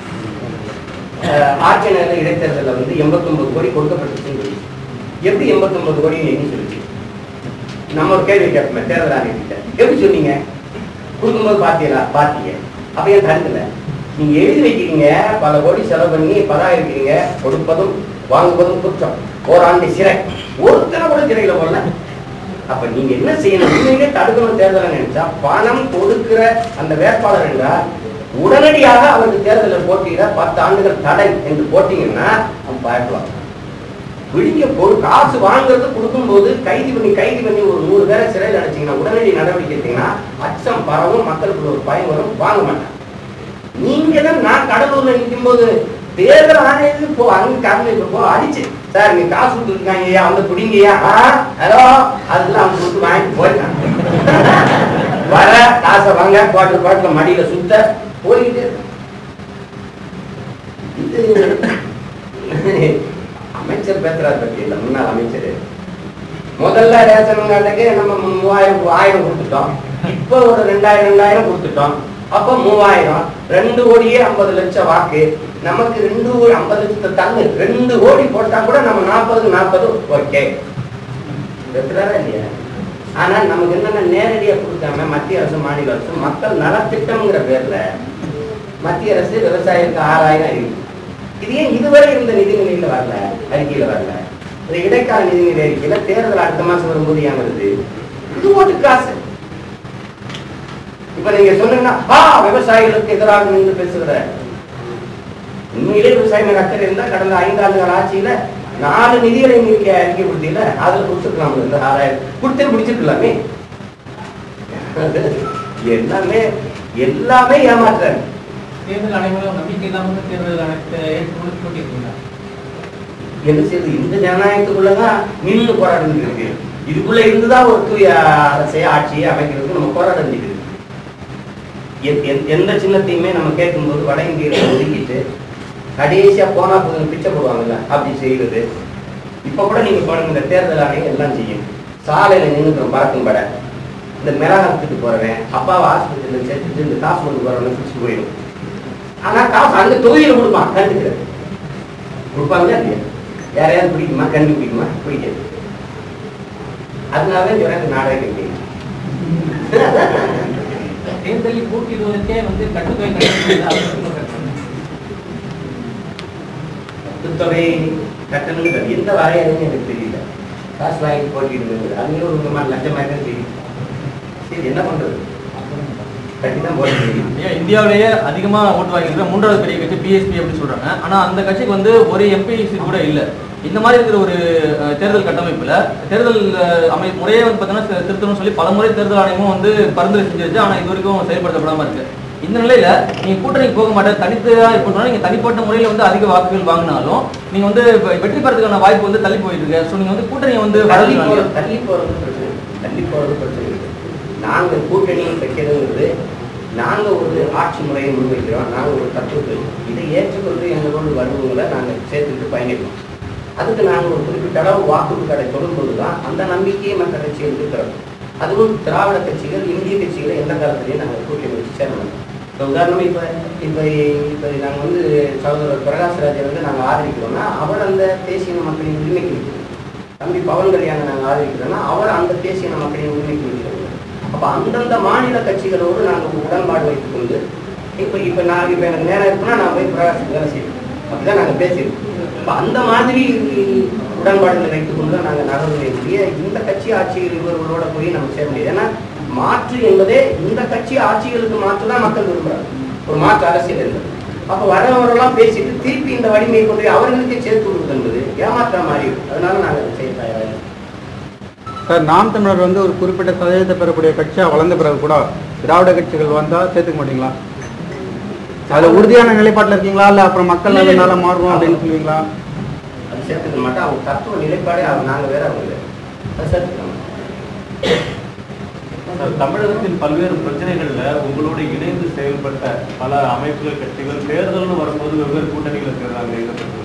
அஹ், ஆட்சி நேர இடைத்தேர்தலில் வந்து 89 கோடி கொடுக்கப்பட்டுச்சுன்னு சொல்லுச்சு. எப்படி 89 கோடி எண்ணி சொல்லுச்சு நம்ம ஒரு கேள்வி கேட்போமே தேர்தல் ஆணையத்திட்ட எப்படி சொன்னீங்க கொடுக்கும்போது பார்த்தீங்களா பார்த்தீங்க அப்ப ஏன் தடுக்கல நீங்க எழுதி வைக்கிறீங்க பல கோடி செலவு பண்ணி பராயிருக்கிறீங்க கொடுப்பதும் வாங்குவதும் குற்றம் ஓராண்டு சிறை ஒருத்தனை கூட சிறையில போடல அப்ப நீங்க என்ன செய்யணும் உண்மையிலே தடுக்கணும் தேர்தலை நினைச்சா பணம் கொடுக்கிற அந்த வேட்பாளர் என்றால் உடனடியாக அவருக்கு தேர்தலில் போட்டியிட பத்து ஆண்டுகள் தடை என்று போட்டீங்கன்னா அவன் பயப்படலாம் விடிக்க ஒரு காசு வாங்குறது கொடுக்கும்போது கைது பண்ணி கைது பண்ணி ஒரு நூறு பேரை சிறையில் அடைச்சிங்கன்னா உடனடி நடவடிக்கை எடுத்தீங்கன்னா அச்சம் பரவும் மக்களுக்கு ஒரு பயம் வரும் வாங்க மாட்டாங்க நீங்க தான் நான் கடலூர்ல நிற்கும் போது தேர்தல் ஆணையத்துக்கு போ அங்க கடலுக்கு போ அடிச்சு சார் நீங்க காசு கொடுத்துருக்காங்க ஐயா வந்து குடிங்கய்யா ஆ ஹலோ அதெல்லாம் அவங்க கொடுத்து வாங்கிட்டு போயிட்டாங்க வர காசை வாங்க குவாட்டர் குவாட்டர் மடியில சுத்த போய்கிட்டே இருக்கு. இது அமைச்சர் பேசுறாரு பத்தி இல்ல முன்னாள் அமைச்சர் முதல்ல ரேஷன் கார்டுக்கு நம்ம மூவாயிரம் ஆயிரம் கொடுத்துட்டோம் இப்போ ஒரு ரெண்டாயிரம் ரெண்டாயிரம் கொடுத்துட்டோம் அப்ப மூவாயிரம் ரெண்டு கோடியே ஐம்பது லட்சம் வாக்கு நமக்கு ரெண்டு கோடி ஐம்பது லட்சத்தை தங்கு ரெண்டு கோடி போட்டா கூட நம்ம நாற்பது நாற்பது ஓகே வெட்டுறாரா இல்லையா ஆனா நமக்கு என்னன்னா நேரடியா கொடுக்காம மத்திய அரசு மாநில அரசு மக்கள் நலத்திட்டம்ங்கிற பேர்ல மத்திய அரசு விவசாயிக்கு ஆறாயிரம் அறிவிக்கும் இது ஏன் இதுவரை இருந்த நிதிநிலையில வரல அறிக்கையில வரல இந்த இடைக்கால நிதிநிலை அறிக்கையில தேர்தல் அடுத்த மாசம் வரும்போது ஏன் வருது இது ஓட்டு காசு இப்ப நீங்க சொன்னீங்கன்னா ஆ விவசாயிகளுக்கு எதிராக நின்று பேசுகிற உண்மையிலே விவசாய மேல அக்கறை இருந்தா கடந்த ஐந்தாண்டு கால ஆட்சியில நாலு நிதிகளை நீங்க அறிக்கை கொடுத்தீங்கல்ல அதுல கொடுத்துருக்கலாம் இந்த ஆறாயிரம் கொடுத்து பிடிச்சிருக்கலாமே எல்லாமே எல்லாமே ஏமாற்றாரு தேர்தல் ஆணையம் நம்பிக்கை இல்லாமல் தேர்தல் ஆணையத்தை ஏற்றுக்கொண்டு போட்டிருக்கீங்களா என்ன செய்யுது இந்த ஜனநாயகத்துக்குள்ளதான் நின்று போராட வேண்டியது இருக்கு இதுக்குள்ள இருந்துதான் ஒரு தூய அரசை ஆட்சியை அமைக்கிறதுக்கு நம்ம போராட வேண்டியது இருக்கு எ- எ- எந்த சின்னத்தையுமே நம்ம கேட்கும்போது வட இந்தியில ஒதுக்கிட்டு கடைசியா போனா போதும் பிச்சை போடுவாங்கல்ல அப்படி செய்வது இப்ப கூட நீங்க பாருங்க இந்த தேர்தல் ஆணையம் எல்லாம் செய்யும் சாலையில நின்றுக்கிறோம் பறக்கும் பட இந்த மிளகாத்துக்கு போறவன் அப்பாவை ஆஸ்பத்திரியில் சேர்த்துட்டு இந்த காசு கொண்டு போறவன் பிடிச்சு போயிடும் ஆனா காசு அந்த தொகுதியில கொடுப்பான் கண்டுக்கிறேன் கொடுப்பாங்களா இல்லையா யாரையாவது பிடிக்குமா கண்டு பிடிக்குமா பிடிக்காது அதனால தான் சொல்றேன் இந்த நாடகம் இல்லை. தேர்தலில் போட்டியிடுவதற்கே வந்து கட்டுத்தொகை கட்டணம் அரசு சொல்றாங்க. தொகை கட்டணங்கள் எந்த வரையறைன்னு எனக்கு தெரியல காசு வாங்கி போட்டிட்டு அதுலயும் ஒரு விதமான லட்சமாக தான் தெரியும் சரி என்ன பண்றது கட்டி தான் போட தெரியும் ஏன் இந்தியாவிலேயே அதிகமா ஓட்டு வாங்கியிருக்கிற மூன்றாவது பெரிய கட்சி பிஎஸ்பி அப்படின்னு சொல்றாங்க ஆனா அந்த கட்சிக்கு வந்து ஒரு எம்பி சீட் கூட இல்ல இந்த மாதிரி இருக்கிற ஒரு அஹ், தேர்தல் கட்டமைப்புல தேர்தல் அஹ், அமை முறையே வந்து பார்த்தீங்கன்னா தி- திருத்தணும்னு சொல்லி பல முறை தேர்தல் ஆணையமும் வந்து பரிந்துரை செஞ்சிருச்சு ஆனா இது வரைக்கும் செயல்படுத்தப்படாம இருக்கு இந்த நிலையில நீங்க கூட்டணிக்கு போக மாட்டேன் தனித்தா இருக்கணும்னா நீங்க தனிப்பட்ட முறையில வந்து அதிக வாக்குகள் வாங்கினாலும் நீங்க வந்து வெ- வெற்றி பெறதுக்கான வாய்ப்பு வந்து தள்ளி போயிட்டு இருக்கு ஸோ நீங்க வந்து கூட்டணியை வந்து தள்ளி வரது போறது தள்ளி போறது பிரச்சனை இல்லை. தள்ளி போறது பிரச்சனை இல்லை. நாங்க கூட்டணி வைக்கிறதுங்கிறது நாங்க ஒரு ஆட்சி முறையை முன்வைக்கிறோம் நாங்க ஒரு தத்துவத்தை இதை ஏற்றுக்கொண்டு எங்களோட வருவங்களை நாங்க சேர்த்துக்கிட்டு பயணிக்கிறோம் அதுக்கு நாங்க ஒரு குறிப்பிட்ட அளவு வாக்குறுதிகளை தொடும்போது தான் அந்த நம்பிக்கையை மற்ற கட்சிகளுக்கு தரும் அதுவும் திராவிட கட்சிகள் இந்திய கட்சிகளை எந்த காலத்திலையும் நாங்கள் கூட்டணி வச்சு சேரணும் இப்போ உதாரணமா இப்போ இப்போ இப்போ நாங்கள் வந்து சகோதரர் பிரகாஷ்ராஜை வந்து நாங்கள் ஆதரிக்கிறோம்னா அவர் அந்த தேசிய மக்களின் உரிமைக்கு நிற்கிறோம் தம்பி பவன் கல்யாணம் நாங்கள் ஆதரிக்கிறோம்னா அவர் அந்த தேசிய மக்களின் உரிமைக்கு நிற்கிறாங்க அப்போ அந்தந்த மாநில கட்சிகளோடு நாங்கள் உடன்பாடு வைத்துக் கொண்டு இப்போ இப்போ நான் இப்போ எனக்கு நேரம் இருக்குன்னா நான் போய் பிரகாசம் வேலை செய்வேன் அப்படிதான் நாங்கள் பேசியிருக்கோம் அப்போ அந்த மாதிரி உடன்பாடுகளை வைத்துக் கொண்டு தான் நாங்கள் நகர்வுகளை முடிய இந்த கட்சி ஆட்சிகள் இவர்களோட போய் நம்ம சேர முடியாது ஏன்னா மாற்று என்பதே இந்த கட்சி ஆட்சிகளுக்கு மாற்று தான் மக்கள் விரும்புறாங்க ஒரு மாற்று அரசியல் என்பது அப்போ வரவரெல்லாம் பேசிட்டு திருப்பி இந்த வலிமையை கொண்டு போய் அவர்களுக்கே சேர்த்து விடுவது என்பது ஏமாற்ற மாறி இருக்கு. அதனால நாங்கள் அதை செய்ய தயாராக இருக்கோம். சார் நாம் தமிழர் வந்து ஒரு குறிப்பிட்ட சதவீதத்தை பெறக்கூடிய கட்சியாக வளர்ந்த பிறகு கூட திராவிட கட்சிகள் வந்தால் சேர்த்துக்க மாட்டீங்களா அதுல உறுதியான நிலைப்பாட்டில் இருக்கீங்களா இல்லை அப்புறம் மக்கள் அதனால மாறுவோம் அப்படின்னு சொல்லுவீங்களா அது சேர்த்துக்க மாட்டோம் அவங்க தத்துவ நிலைப்பாடே அவங்க நாங்கள் வேற அவங்க வேற. அதை சேர்த்துக்க மாட்டோம். சார், தமிழகத்தின் பல்வேறு பிரச்சனைகள்ல உங்களோட இணைந்து செயல்பட்ட பல அமைப்புகள் கட்சிகள் தேர்தல்னு வரும்போது வெவ்வேறு கூட்டணிகளை சேர்றாங்க இதை பத்தி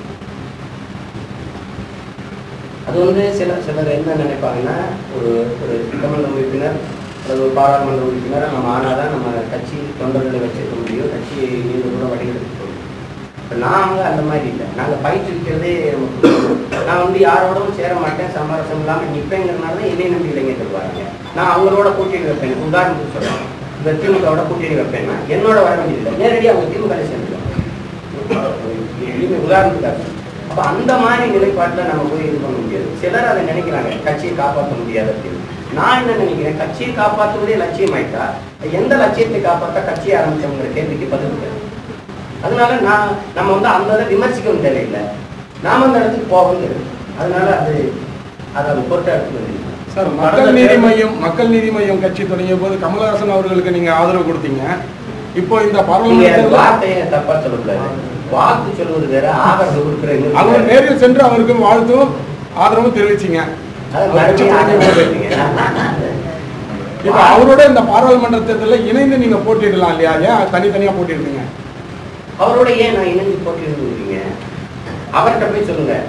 அது வந்து சில சிலர் என்ன நினைப்பாங்கன்னா ஒரு ஒரு சட்டமன்ற உறுப்பினர் அல்லது ஒரு பாராளுமன்ற உறுப்பினர் நம்ம ஆனாதான் நம்ம கட்சி தொண்டர்களை வச்சிருக்க முடியும் கட்சியை நீண்ட தூரம் வழிநடத்த முடியும் இப்போ நாங்கள் அந்த மாதிரி இல்லை நாங்கள் பயிற்றுவிக்கிறதே நமக்கு நான் வந்து யாரோடவும் சேர மாட்டேன் சமரசம் இல்லாமல் நிற்பேங்கிறனால தான் என்னை நம்பி இளைஞர்கள் வராங்க நான் அவங்களோட கூட்டணி வைப்பேன் உதாரணத்துக்கு சொல்றேன் இந்த திமுகவோட கூட்டணி வைப்பேன்னா என்னோட வர வேண்டியதில்லை நேரடியாக அவங்க திமுக சேர்ந்துருவாங்க எளிமை உதாரணத்துக்காக அப்ப அந்த மாதிரி நிலைப்பாட்டுல நம்ம போய் இது பண்ண முடியாது சிலர் அதை நினைக்கிறாங்க கட்சியை காப்பாற்ற முடியாது அப்படின்னு நான் என்ன நினைக்கிறேன் கட்சியை காப்பாற்றுவதே லட்சியம் ஆயிட்டா எந்த லட்சியத்தை காப்பாற்ற கட்சியை ஆரம்பிச்சவங்கிற கேள்விக்கு பதில் இல்லை. அதனால நான் நம்ம வந்து அந்த இதை விமர்சிக்கவும் தேவையில்லை நாம அந்த இடத்துக்கு போகணும் அதனால அது அதை அது பொருட்டா எடுத்துக்கிறது இல்லை. சார் மக்கள் நீதி மையம் மக்கள் நீதி மையம் கட்சி தொடங்கிய போது கமலஹாசன் அவர்களுக்கு நீங்க ஆதரவு கொடுத்தீங்க இப்போ இந்த நீங்க பாராளுமன்றத்தில் வார்த்தையை தப்பா சொல்லக்கூடாது வாக்கு சொல்வது வேற ஆதரவு கொடுக்குறது அவர் நேரில் சென்று அவருக்கு வாழ்த்தும் ஆதரவும் தெரிவிச்சீங்க அதை அவர் கட்சி மறுபடியும் தொடங்கிய ஆதரவு போது. கொடுத்தீங்க. இப்போ அவரோட இந்த பாராளுமன்ற தேர்தலில் இணைந்து நீங்க போட்டியிடலாம் இல்லையா ஏன் தனித்தனியா போட்டியிருந்தீங்க அவரோட ஏன் நான் இணைஞ்சு போட்டிருந்துருக்கீங்க அவர்கிட்ட போய் சொல்லுங்க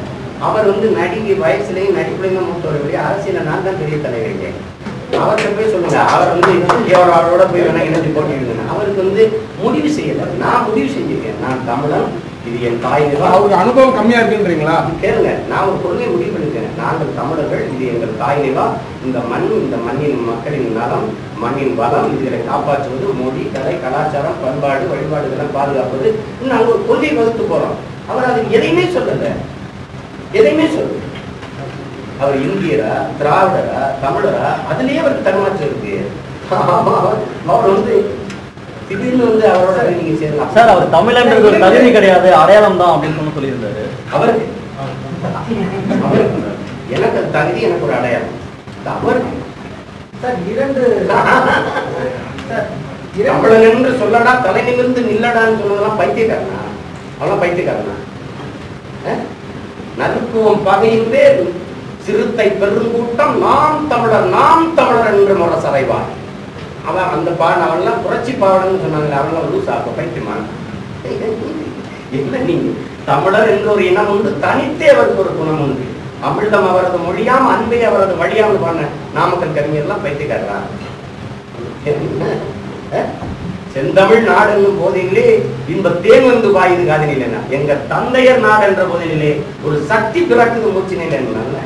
அவர் வந்து நடிகை வயசுலயும் நடிப்புலையும் மூத்தவர் வழி அரசியல நான் தான் பெரிய தலைவருங்க அவர்கிட்ட போய் சொல்லுங்க அவர் வந்து இவர் அவரோட போய் வேணா இணைஞ்சு போட்டிடுங்க அவருக்கு வந்து முடிவு செய்யல நான் முடிவு செஞ்சிருக்கேன் நான் தமிழன் இது என் தாய் நிலம் அவருக்கு அனுபவம் கம்மியா இருக்குன்றீங்களா கேளுங்க நான் ஒரு கொள்கை முடிவு பண்ணிருக்கேன் நாங்கள் தமிழர்கள் இது எங்கள் தாய் நிலம் இந்த மண் இந்த மண்ணின் மக்களின் நலம் மண்ணின் வளம் இதுகளை காப்பாற்றுவது மொழி கலை கலாச்சாரம் பண்பாடு வழிபாடுகளை பாதுகாப்பது நாங்கள் ஒரு கொள்கை வகுத்து போறோம் அவர் அது எதையுமே சொல்லல எதையுமே சொல்லல அவர் இந்தியரா திராவிடரா தமிழரா அதுலயே அவருக்கு தன்மாற்றம் இருக்கு அவர் வந்து திடீர்னு வந்து அவரோட நீங்க சேரலாம் சார் அவர் தமிழன்றது ஒரு தகுதி கிடையாது அடையாளம் தான் அப்படின்னு சொன்ன சொல்லியிருந்தாரு அவருக்கு அவருக்கு எனக்கு அது தகுதி எனக்கு ஒரு அடையாளம் இது அவருக்கு சார் இரண்டு சார் இரண்டு தமிழன் என்று சொல்லடா தலை நிமிர்ந்து நில்லடான்னு சொன்னதெல்லாம் பைத்தியக்காரனா அவெல்லாம் பைத்தியக்காரனா அஹ்? நறுக்குவோம் பகையின் பேர் சிறுத்தை பெருங்கூட்டம் நாம் தமிழர் நாம் தமிழர் என்று முறை சரைவான் அவன் அந்த பாடன் அவன்லாம் புரட்சி பாவடன்னு சொன்னாங்களே அவன்லாம் லூஸ் ஆக்க பைத்தியமா இல்லை நீங்க தமிழர் என்ற ஒரு இனம் உண்டு தனித்தே அவருக்கு ஒரு குணம் உண்டு அமிழ்தம் அவரது மொழியாம் அன்பே அவரது வழியாம் பண்ண நாமக்கல் கவிஞர்லாம் பைத்தியக்காரரா என்ன? அஹ்? செந்தமிழ் நாடு என்னும் போதிலே இன்ப தேன் வந்து பாயுது காதலில் என்ன எங்க தந்தையர் நாடு என்ற போதிலே ஒரு சக்தி பிறக்குது மூச்சினில் என்ன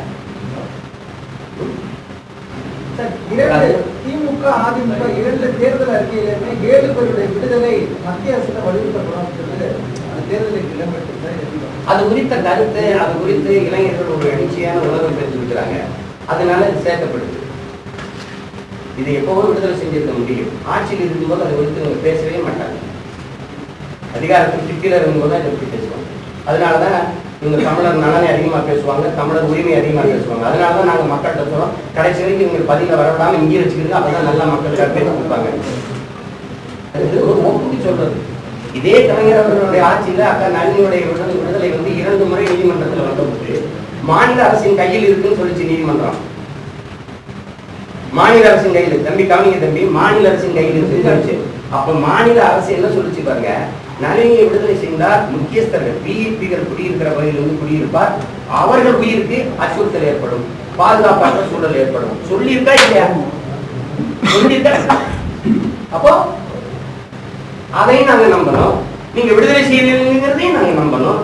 சார், இரண்டு திமுக அதிமுக இரண்டு தேர்தல் அறிக்கையிலுமே ஏழு பேருடைய விடுதலை மத்திய அரசு வலியுறுத்தப்படும் சொல்லிட்டு அந்த தேர்தலுக்கு இடம்பெற்று சார் எப்படி பார்க்கணும்? அது குறித்த கருத்து அது குறித்து இளைஞர்கள் ஒரு எழுச்சியான உணர்வை பெற்றிருக்கிறாங்க அதனால இது சேர்க்கப்படுது இது எப்பவும் விடுதலை செஞ்சிருக்க முடியும் ஆட்சியில் இருக்கும்போது அதை குறித்து இவங்க பேசவே மாட்டாங்க அதிகாரத்துக்கு கீழே இருக்கும்போது தான் இதை பற்றி பேசுவாங்க அதனால தான் இவங்க தமிழர் நலனை அதிகமாக பேசுவாங்க தமிழர் உரிமை அதிகமாக பேசுவாங்க அதனால தான் நாங்கள் மக்கள்கிட்ட சொல்றோம் கடைசி வரைக்கும் இவங்க பதில வரவிடாம இங்கே வச்சுக்கிறது அப்பதான் நல்லா மக்களுக்காக பேச கொடுப்பாங்க அது ஒரு ஒப்புக்கு சொல்றது இதே கலைஞர் அவர்களுடைய ஆட்சியில அக்கா நளினியுடைய விடுதலை விடுதலை வந்து இரண்டு முறை நீதிமன்றத்தில் வந்தபோது மாநில அரசின் கையில் இருக்குன்னு சொல்லிச்சு நீதிமன்றம் மாநில அரசின் கையில் இருக்கு. தம்பி கவனிங்க தம்பி மாநில அரசின் கையில் இருக்குன்னு சொல்லிச்சு அப்ப மாநில அரசு என்ன சொல்லிச்சு பாருங்க நளினியை விடுதலை செய்தால் முக்கியஸ்தர்கள் பிஇபிகள் குடியிருக்கிற பகுதியில் வந்து குடியிருப்பார் அவர்கள் உயிருக்கு அச்சுறுத்தல் ஏற்படும் பாதுகாப்பற்ற சூழல் ஏற்படும் சொல்லியிருக்கா இல்லையா சொல்லியிருக்கா அப்போ அதையும் நாங்க நம்பணும் நீங்க விடுதலை செய்யலைங்கிறதையும் நாங்க நம்பணும்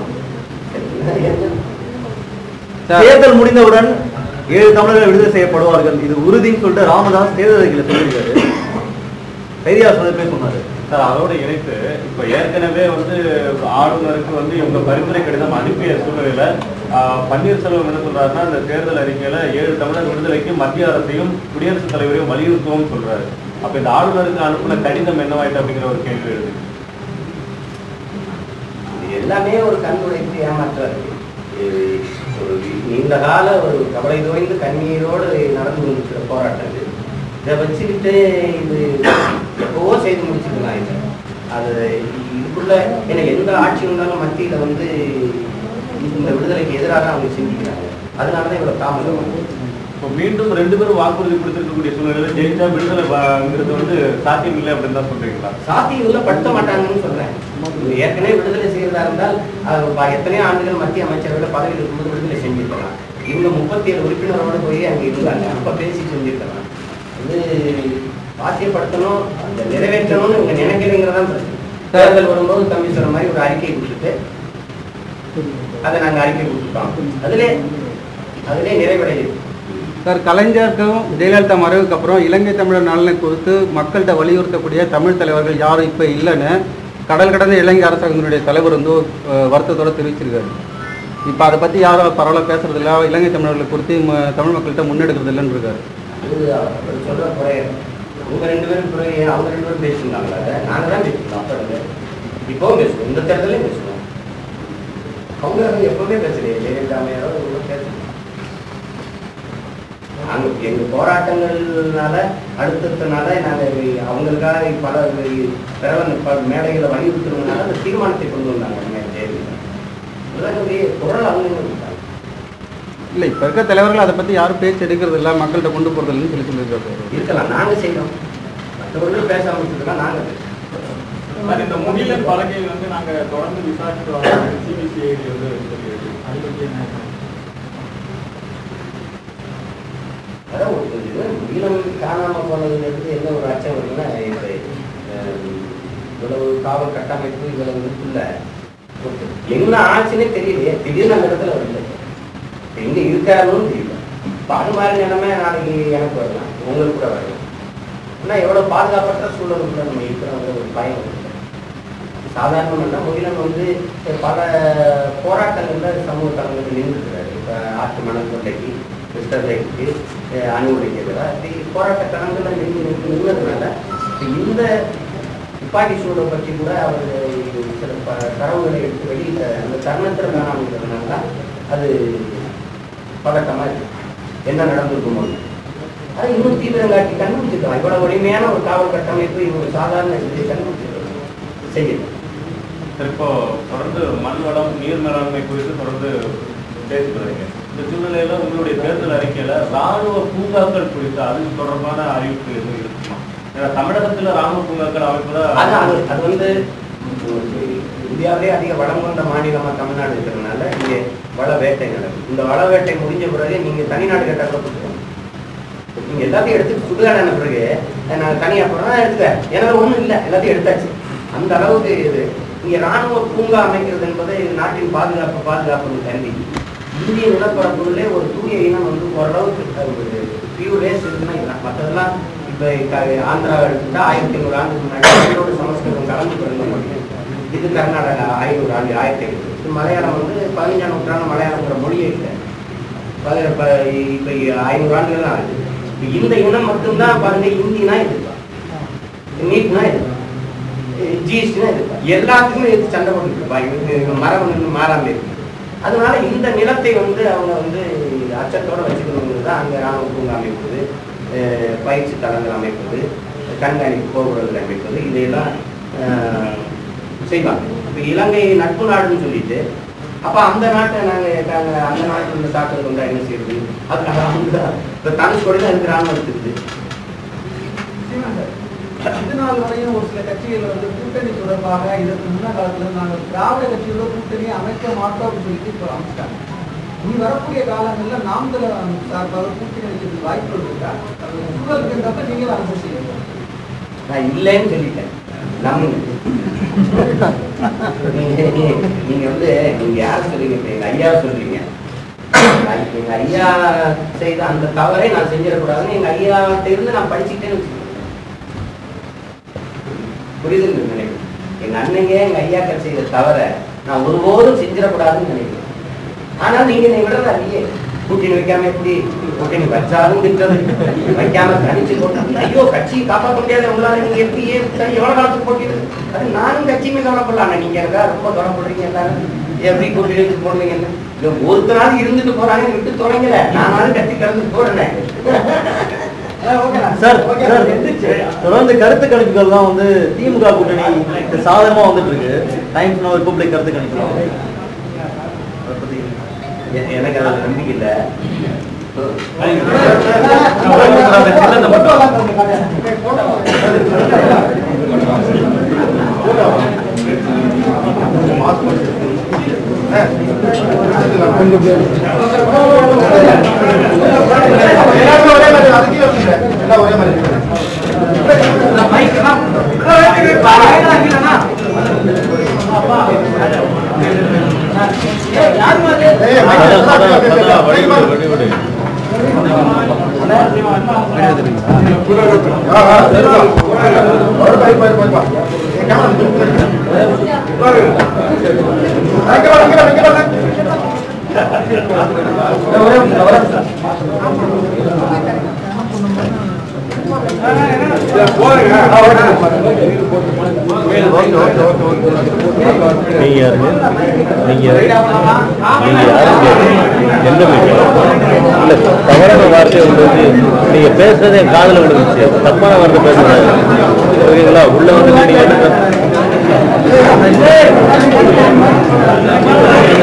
சார் தேர்தல் முடிந்தவுடன் ஏழு தமிழர்கள் விடுதலை செய்யப்படுவார்கள் இது உறுதின்னு சொல்லிட்டு ராமதாஸ் தேர்தல் அறிக்கையில சொல்லியிருக்காரு பெரியார் சொன்னது சொன்னாரு சார் அதோட இணைத்து இப்ப ஏற்கனவே வந்து ஆளுநருக்கு வந்து இவங்க பரிந்துரை கடிதம் அனுப்பிய சூழ்நிலையில ஆஹ், பன்னீர்செல்வம் என்ன சொல்றாருன்னா இந்த தேர்தல் அறிக்கையில ஏழு தமிழர் விடுதலைக்கு மத்திய அரசையும் குடியரசுத் தலைவரையும் வலியுறுத்துவோம் சொல்றாரு அப்ப இந்த ஆளுநருக்கு அனுப்பின கடிதம் என்னவாயிட்டு அப்படிங்கிற ஒரு கேள்வி எழுது இது எல்லாமே ஒரு கண்துடைப்பு ஏமாற்றம் இருக்கு இது ஒரு நீண்ட கால ஒரு கவலை தோய்ந்து கண்ணீரோடு நடந்து கொண்டிருக்கிற போராட்டம் இது இதை வச்சுக்கிட்டு இது எப்பவோ செய்து முடிச்சுக்கலாம் இது அது இதுக்குள்ள ஏன்னா எந்த ஆட்சி இருந்தாலும் மத்தியில வந்து இந்த விடுதலைக்கு எதிராக அவங்க சிந்திக்கிறாங்க அதனால தான் இவ்வளவு தாமதம் ஆகுது. இப்போ மீண்டும் ரெண்டு பேரும் வாக்குறுதி கொடுத்திருக்கக்கூடிய சூழ்நிலையில ஜெயிச்சா விடுதலை வாங்கிறது வந்து சாத்தியம் இல்லை அப்படின்னு தான் சொல்றீங்களா சாத்தியங்களை படுத்த மாட்டாங்கன்னு சொல்றேன் இது ஏற்கனவே விடுதலை செய்யறதா இருந்தால் அது ப- எத்தனையோ ஆண்டுகள் மத்திய அமைச்சர்கள் பதவியில் இருக்கும்போது விடுதலை செஞ்சிருக்கலாம் இவங்க முப்பத்தி ஏழு உறுப்பினரோட போய் அங்க இருந்தாங்க அப்ப பேசி செஞ்சிருக்கலாம் இது சாத்தியப்படுத்தணும் அந்த நிறைவேற்றணும்னு இவங்க நினைக்கிறீங்கிறதான் பிரச்சனை தேர்தல் வரும்போது தம்பி சொன்ன மாதிரி ஒரு அறிக்கை கொடுத்துட்டு அதை நாங்க அறிக்கை கொடுத்துட்டோம் அதிலே அதிலே நிறைவடையுது சார் கலைஞருக்கும் ஜெயலலிதா மறைவுக்கு அப்புறம் இலங்கை தமிழர் நலனை குறித்து மக்கள்கிட்ட வலியுறுத்தக்கூடிய தமிழ் தலைவர்கள் யாரும் இப்போ இல்லைன்னு கடல் கடந்த இலங்கை அரசாங்கத்தினுடைய தலைவர் வந்து அஹ், வருத்தத்தோட தெரிவிச்சிருக்காரு இப்போ அதை பற்றி யாரும் பரவாயில்ல பேசுறது இல்ல இலங்கை தமிழர்களை குறித்து ம- தமிழ் மக்கள்கிட்ட முன்னெடுக்கிறது இல்லைன்னு இருக்காரு அது அவர் சொல்ற குறை அவங்க ரெண்டு பேரும் குறை அவங்க ரெண்டு பேரும் பேசியிருந்தாங்களா அதை நாங்க தான் பேசியிருந்தோம் அப்ப இருந்து இப்பவும் பேசுவோம் இந்த தேர்தலையும் பேசுவோம் அவங்க எப்பவுமே பேசலையே ஜெயலலிதா அம்மையாரோ இவங்களும் பேசல நாங்க எங்க போராட்டங்கள்னால அடுத்ததுனால நாங்க அவங்களுக்காக பல பிரபல ப- மேடைகளை வலியுறுத்துறதுனால அந்த தீர்மானத்தை கொண்டு வந்தாங்க அம்மையார் ஜெயலலிதா அதுதான் என்னுடைய குரல் அவங்க கொடுத்தாங்க இல்லை இப்போ இருக்க தலைவர்கள் அதை பற்றி யாரும் பேச்சு எடுக்கிறது இல்லை மக்கள்கிட்ட கொண்டு போகிறது இல்லைன்னு சொல்லி சொல்லியிருக்காரு இருக்கலாம் நாங்க செய்யறோம் மற்றவர்கள் பேசாம இருக்கலாம் நாங்க பேசுறோம். சார் இந்த முடியலன் பலகையை வந்து நாங்க தொடர்ந்து விசாரிச்சுட்டு வரோம் சிபிசிஐடி வந்து சொல்லியிருக்கு அதை பத்தி என்ன அதான் ஒரு இது ஈழம் காணாம போனதுங்கிறது என்ன ஒரு அச்சம் வருதுன்னா இப்போ இவ்வளவு காவல் கட்டமைப்பு இவ்வளவு இருக்குல்ல என்ன ஆச்சுன்னே தெரியலையே திடீர்னு அந்த இடத்துல வரல இப்ப எங்க இருக்காருன்னு தெரியல இப்ப அது மாதிரி நிலைமை நாளைக்கு எனக்கு வரலாம் உங்களுக்கு கூட வரலாம் ஆனா எவ்வளவு பாதுகாப்பற்ற சூழலுக்குள்ள நம்ம இருக்கிறோங்கிற ஒரு பயம் இருக்கு சாதாரணமாக முகிலன் வந்து பல போராட்டங்கள்ல சமூக தளங்களில் நின்றுக்கிறாரு இப்போ ஆற்று மணல் கொள்ளைக்கு மிஸ்டர் லைக்கு அணுகுலைக்கு எதிராக இப்படி போராட்ட களங்களில் நின்று நின்று நின்றதுனால இப்ப இந்த துப்பாக்கி சூடை பற்றி கூட அவர் சில ப தரவுகளை எடுத்து வெளியிட்ட அந்த தருணத்தில் காணாமல் தான் அது பதட்டமாக இருக்கு என்ன நடந்திருக்குமோ அது இன்னும் தீவிரம் காட்டி கண்டுபிடிச்சிருக்கலாம் இவ்வளவு வலிமையான ஒரு காவல் கட்டமைப்பு இவங்க சாதாரண இதை கண்டுபிடிச்சிருக்கலாம் செய்யல சரி, இப்போ தொடர்ந்து மண் வளம் நீர் மேலாண்மை குறித்து தொடர்ந்து பேசிட்டு வரீங்க இந்த சூழ்நிலையில உங்களுடைய தேர்தல் அறிக்கையில ராணுவ பூங்காக்கள் குறித்து அது தொடர்பான அறிவிப்பு எதுவும் இருக்குமா ஏன்னா தமிழகத்துல ராணுவ பூங்காக்கள் அமைப்பதா அது அது அது வந்து இந்தியாவிலே அதிக வளம் கொண்ட மாநிலமா தமிழ்நாடு இருக்கிறதுனால இங்கே வள வேட்டை நடக்கும் இந்த வள வேட்டை முடிஞ்ச பிறகு நீங்க தனிநாடு கேட்டா கூட கொடுத்துருவோம் நீங்க எல்லாத்தையும் எடுத்து சுடுகாடான பிறகு நான் தனியா போறேன் எடுத்துக்க எனக்கு ஒண்ணும் இல்லை எல்லாத்தையும் எடுத்தாச்சு அந்த அளவுக்கு இது இங்க ராணுவ பூங்கா அமைக்கிறது என்பது நாட்டின் பாதுகாப்பு பாதுகாப்பு கருதி இந்திய நிலப்பரப்புகளே ஒரு தூய இனம் வந்து ஓரளவுக்கு பியூரேஸ் இருக்குன்னா இதுதான் மற்றதெல்லாம் இப்போ ஆந்திரா எடுத்துட்டா ஆயிரத்தி ஐநூறு ஆண்டுக்கு முன்னாடி தமிழோட சமஸ்கிருதம் கலந்து பிறந்த மொழி இது கர்நாடகா ஐநூறு ஆண்டு ஆயிரத்தி ஐநூறு இது மலையாளம் வந்து பதினஞ்சாம் நூற்றாண்டு மலையாளங்கிற மொழியே இல்லை பல இப்போ இப்போ ஐநூறு ஆண்டுகள் தான் ஆகுது இப்ப இந்த இனம் மட்டும்தான் பாருங்க இந்தினா இதுதான் நீட்னா இதுதான் ஜிஎஸ்டினா இதுதான் எல்லாத்துக்குமே இது சண்டை போட்டுருப்பா இது மரம் இன்னும் மாறாம இருக்கு அதனால இந்த நிலத்தை வந்து அவங்க வந்து அச்சத்தோட வச்சுக்கணுங்கிறது தான் அங்கே ராணுவ பூங்கா அமைப்பது அஹ் பயிற்சி தளங்கள் அமைப்பது கண்காணிப்பு கோபுரங்கள் அமைப்பது இதையெல்லாம் அஹ், செய்வாங்க இப்போ இலங்கை நட்பு நாடுன்னு சொல்லிட்டு அப்போ அந்த நாட்டை நாங்கள் அந்த நாட்டில் உள்ள தாக்குதல் வந்தால் என்ன செய்யறது அது அந்த இப்போ தனுஷ்கோடி தான் இருக்கு ராணுவத்துக்கு இது நாள் வரையும் ஒரு சில கட்சிகள் வந்து கூட்டணி தொடர்பாக இதற்கு முன்ன காலத்துல நாங்கள் திராவிட கட்சியோட கூட்டணி அமைக்க மாட்டோம் அப்படின்னு சொல்லிட்டு இப்போ அமைச்சிட்டாங்க இனி வரக்கூடிய காலங்கள்ல நாம் தமிழர் சார்பாக கூட்டணி வைக்கிறதுக்கு வாய்ப்புகள் இருக்கா அது சூழல் இருக்கின்றப்ப நீங்களும் அதை செய்யுங்க நான் இல்லைன்னு சொல்லிட்டேன் நம்புங்க நீங்க நீங்க வந்து நீங்க யார் சொல்றீங்க இப்ப எங்க ஐயா சொல்றீங்க நான் இப்ப எங்க ஐயா செய்த அந்த தவறை நான் செஞ்சிடக்கூடாதுன்னு எங்க ஐயாட்ட இருந்து நான் படிச்சுக்கிட்டேன்னு வச்சுக்கோங்க புரியுதுன்னு நினைக்கிறேன் எங்க அண்ணங்க எங்க ஐயாக்கள் செய்த தவற நான் ஒருபோதும் செஞ்சிடக்கூடாதுன்னு நினைக்கிறேன் ஆனா நீங்க என்னை விடுறதா இல்லையே கூட்டணி வைக்காம எப்படி கூட்டணி வச்சாலும் திட்டது வைக்காம தனிச்சு போட்டு ஐயோ கட்சியை காப்பாற்ற முடியாது உங்களால நீங்க எப்படி ஏன் சரி, எவ்வளவு காலத்துக்கு போட்டிடுது அது நானும் கட்சியுமே கவலைப்படலாம் நீங்க எனக்கா ரொம்ப கவலைப்படுறீங்க எல்லாரும் எப்படி கூட்டணி போடுவீங்க இல்ல ஒருத்தராவது இருந்துட்டு போறாங்க விட்டு தொடங்கல நானாலும் கட்சி கலந்து போறேன் சார் சார் தொடர்ந்து கருத்து கணிப்புகள் தான் வந்து திமுக கூட்டணி சாதகமா வந்துட்டு இருக்கு டைம்ஸ் நோ ரிப்பப்ளிக் கருத்து கணிப்பு அதை பத்தி எ- எனக்கு அதுல நம்பிக்கை இல்லை நீங்க யாருங்க நீங்க நீங்க யாருங்க எந்த மீட்டிங் இல்ல தவறான வார்த்தை வந்து நீங்க பேசுறதே என் காதுல விழுந்துச்சு தப்பான வார்த்தை பேசுறது ஓகேங்களா உள்ள வந்து நீங்க என்ன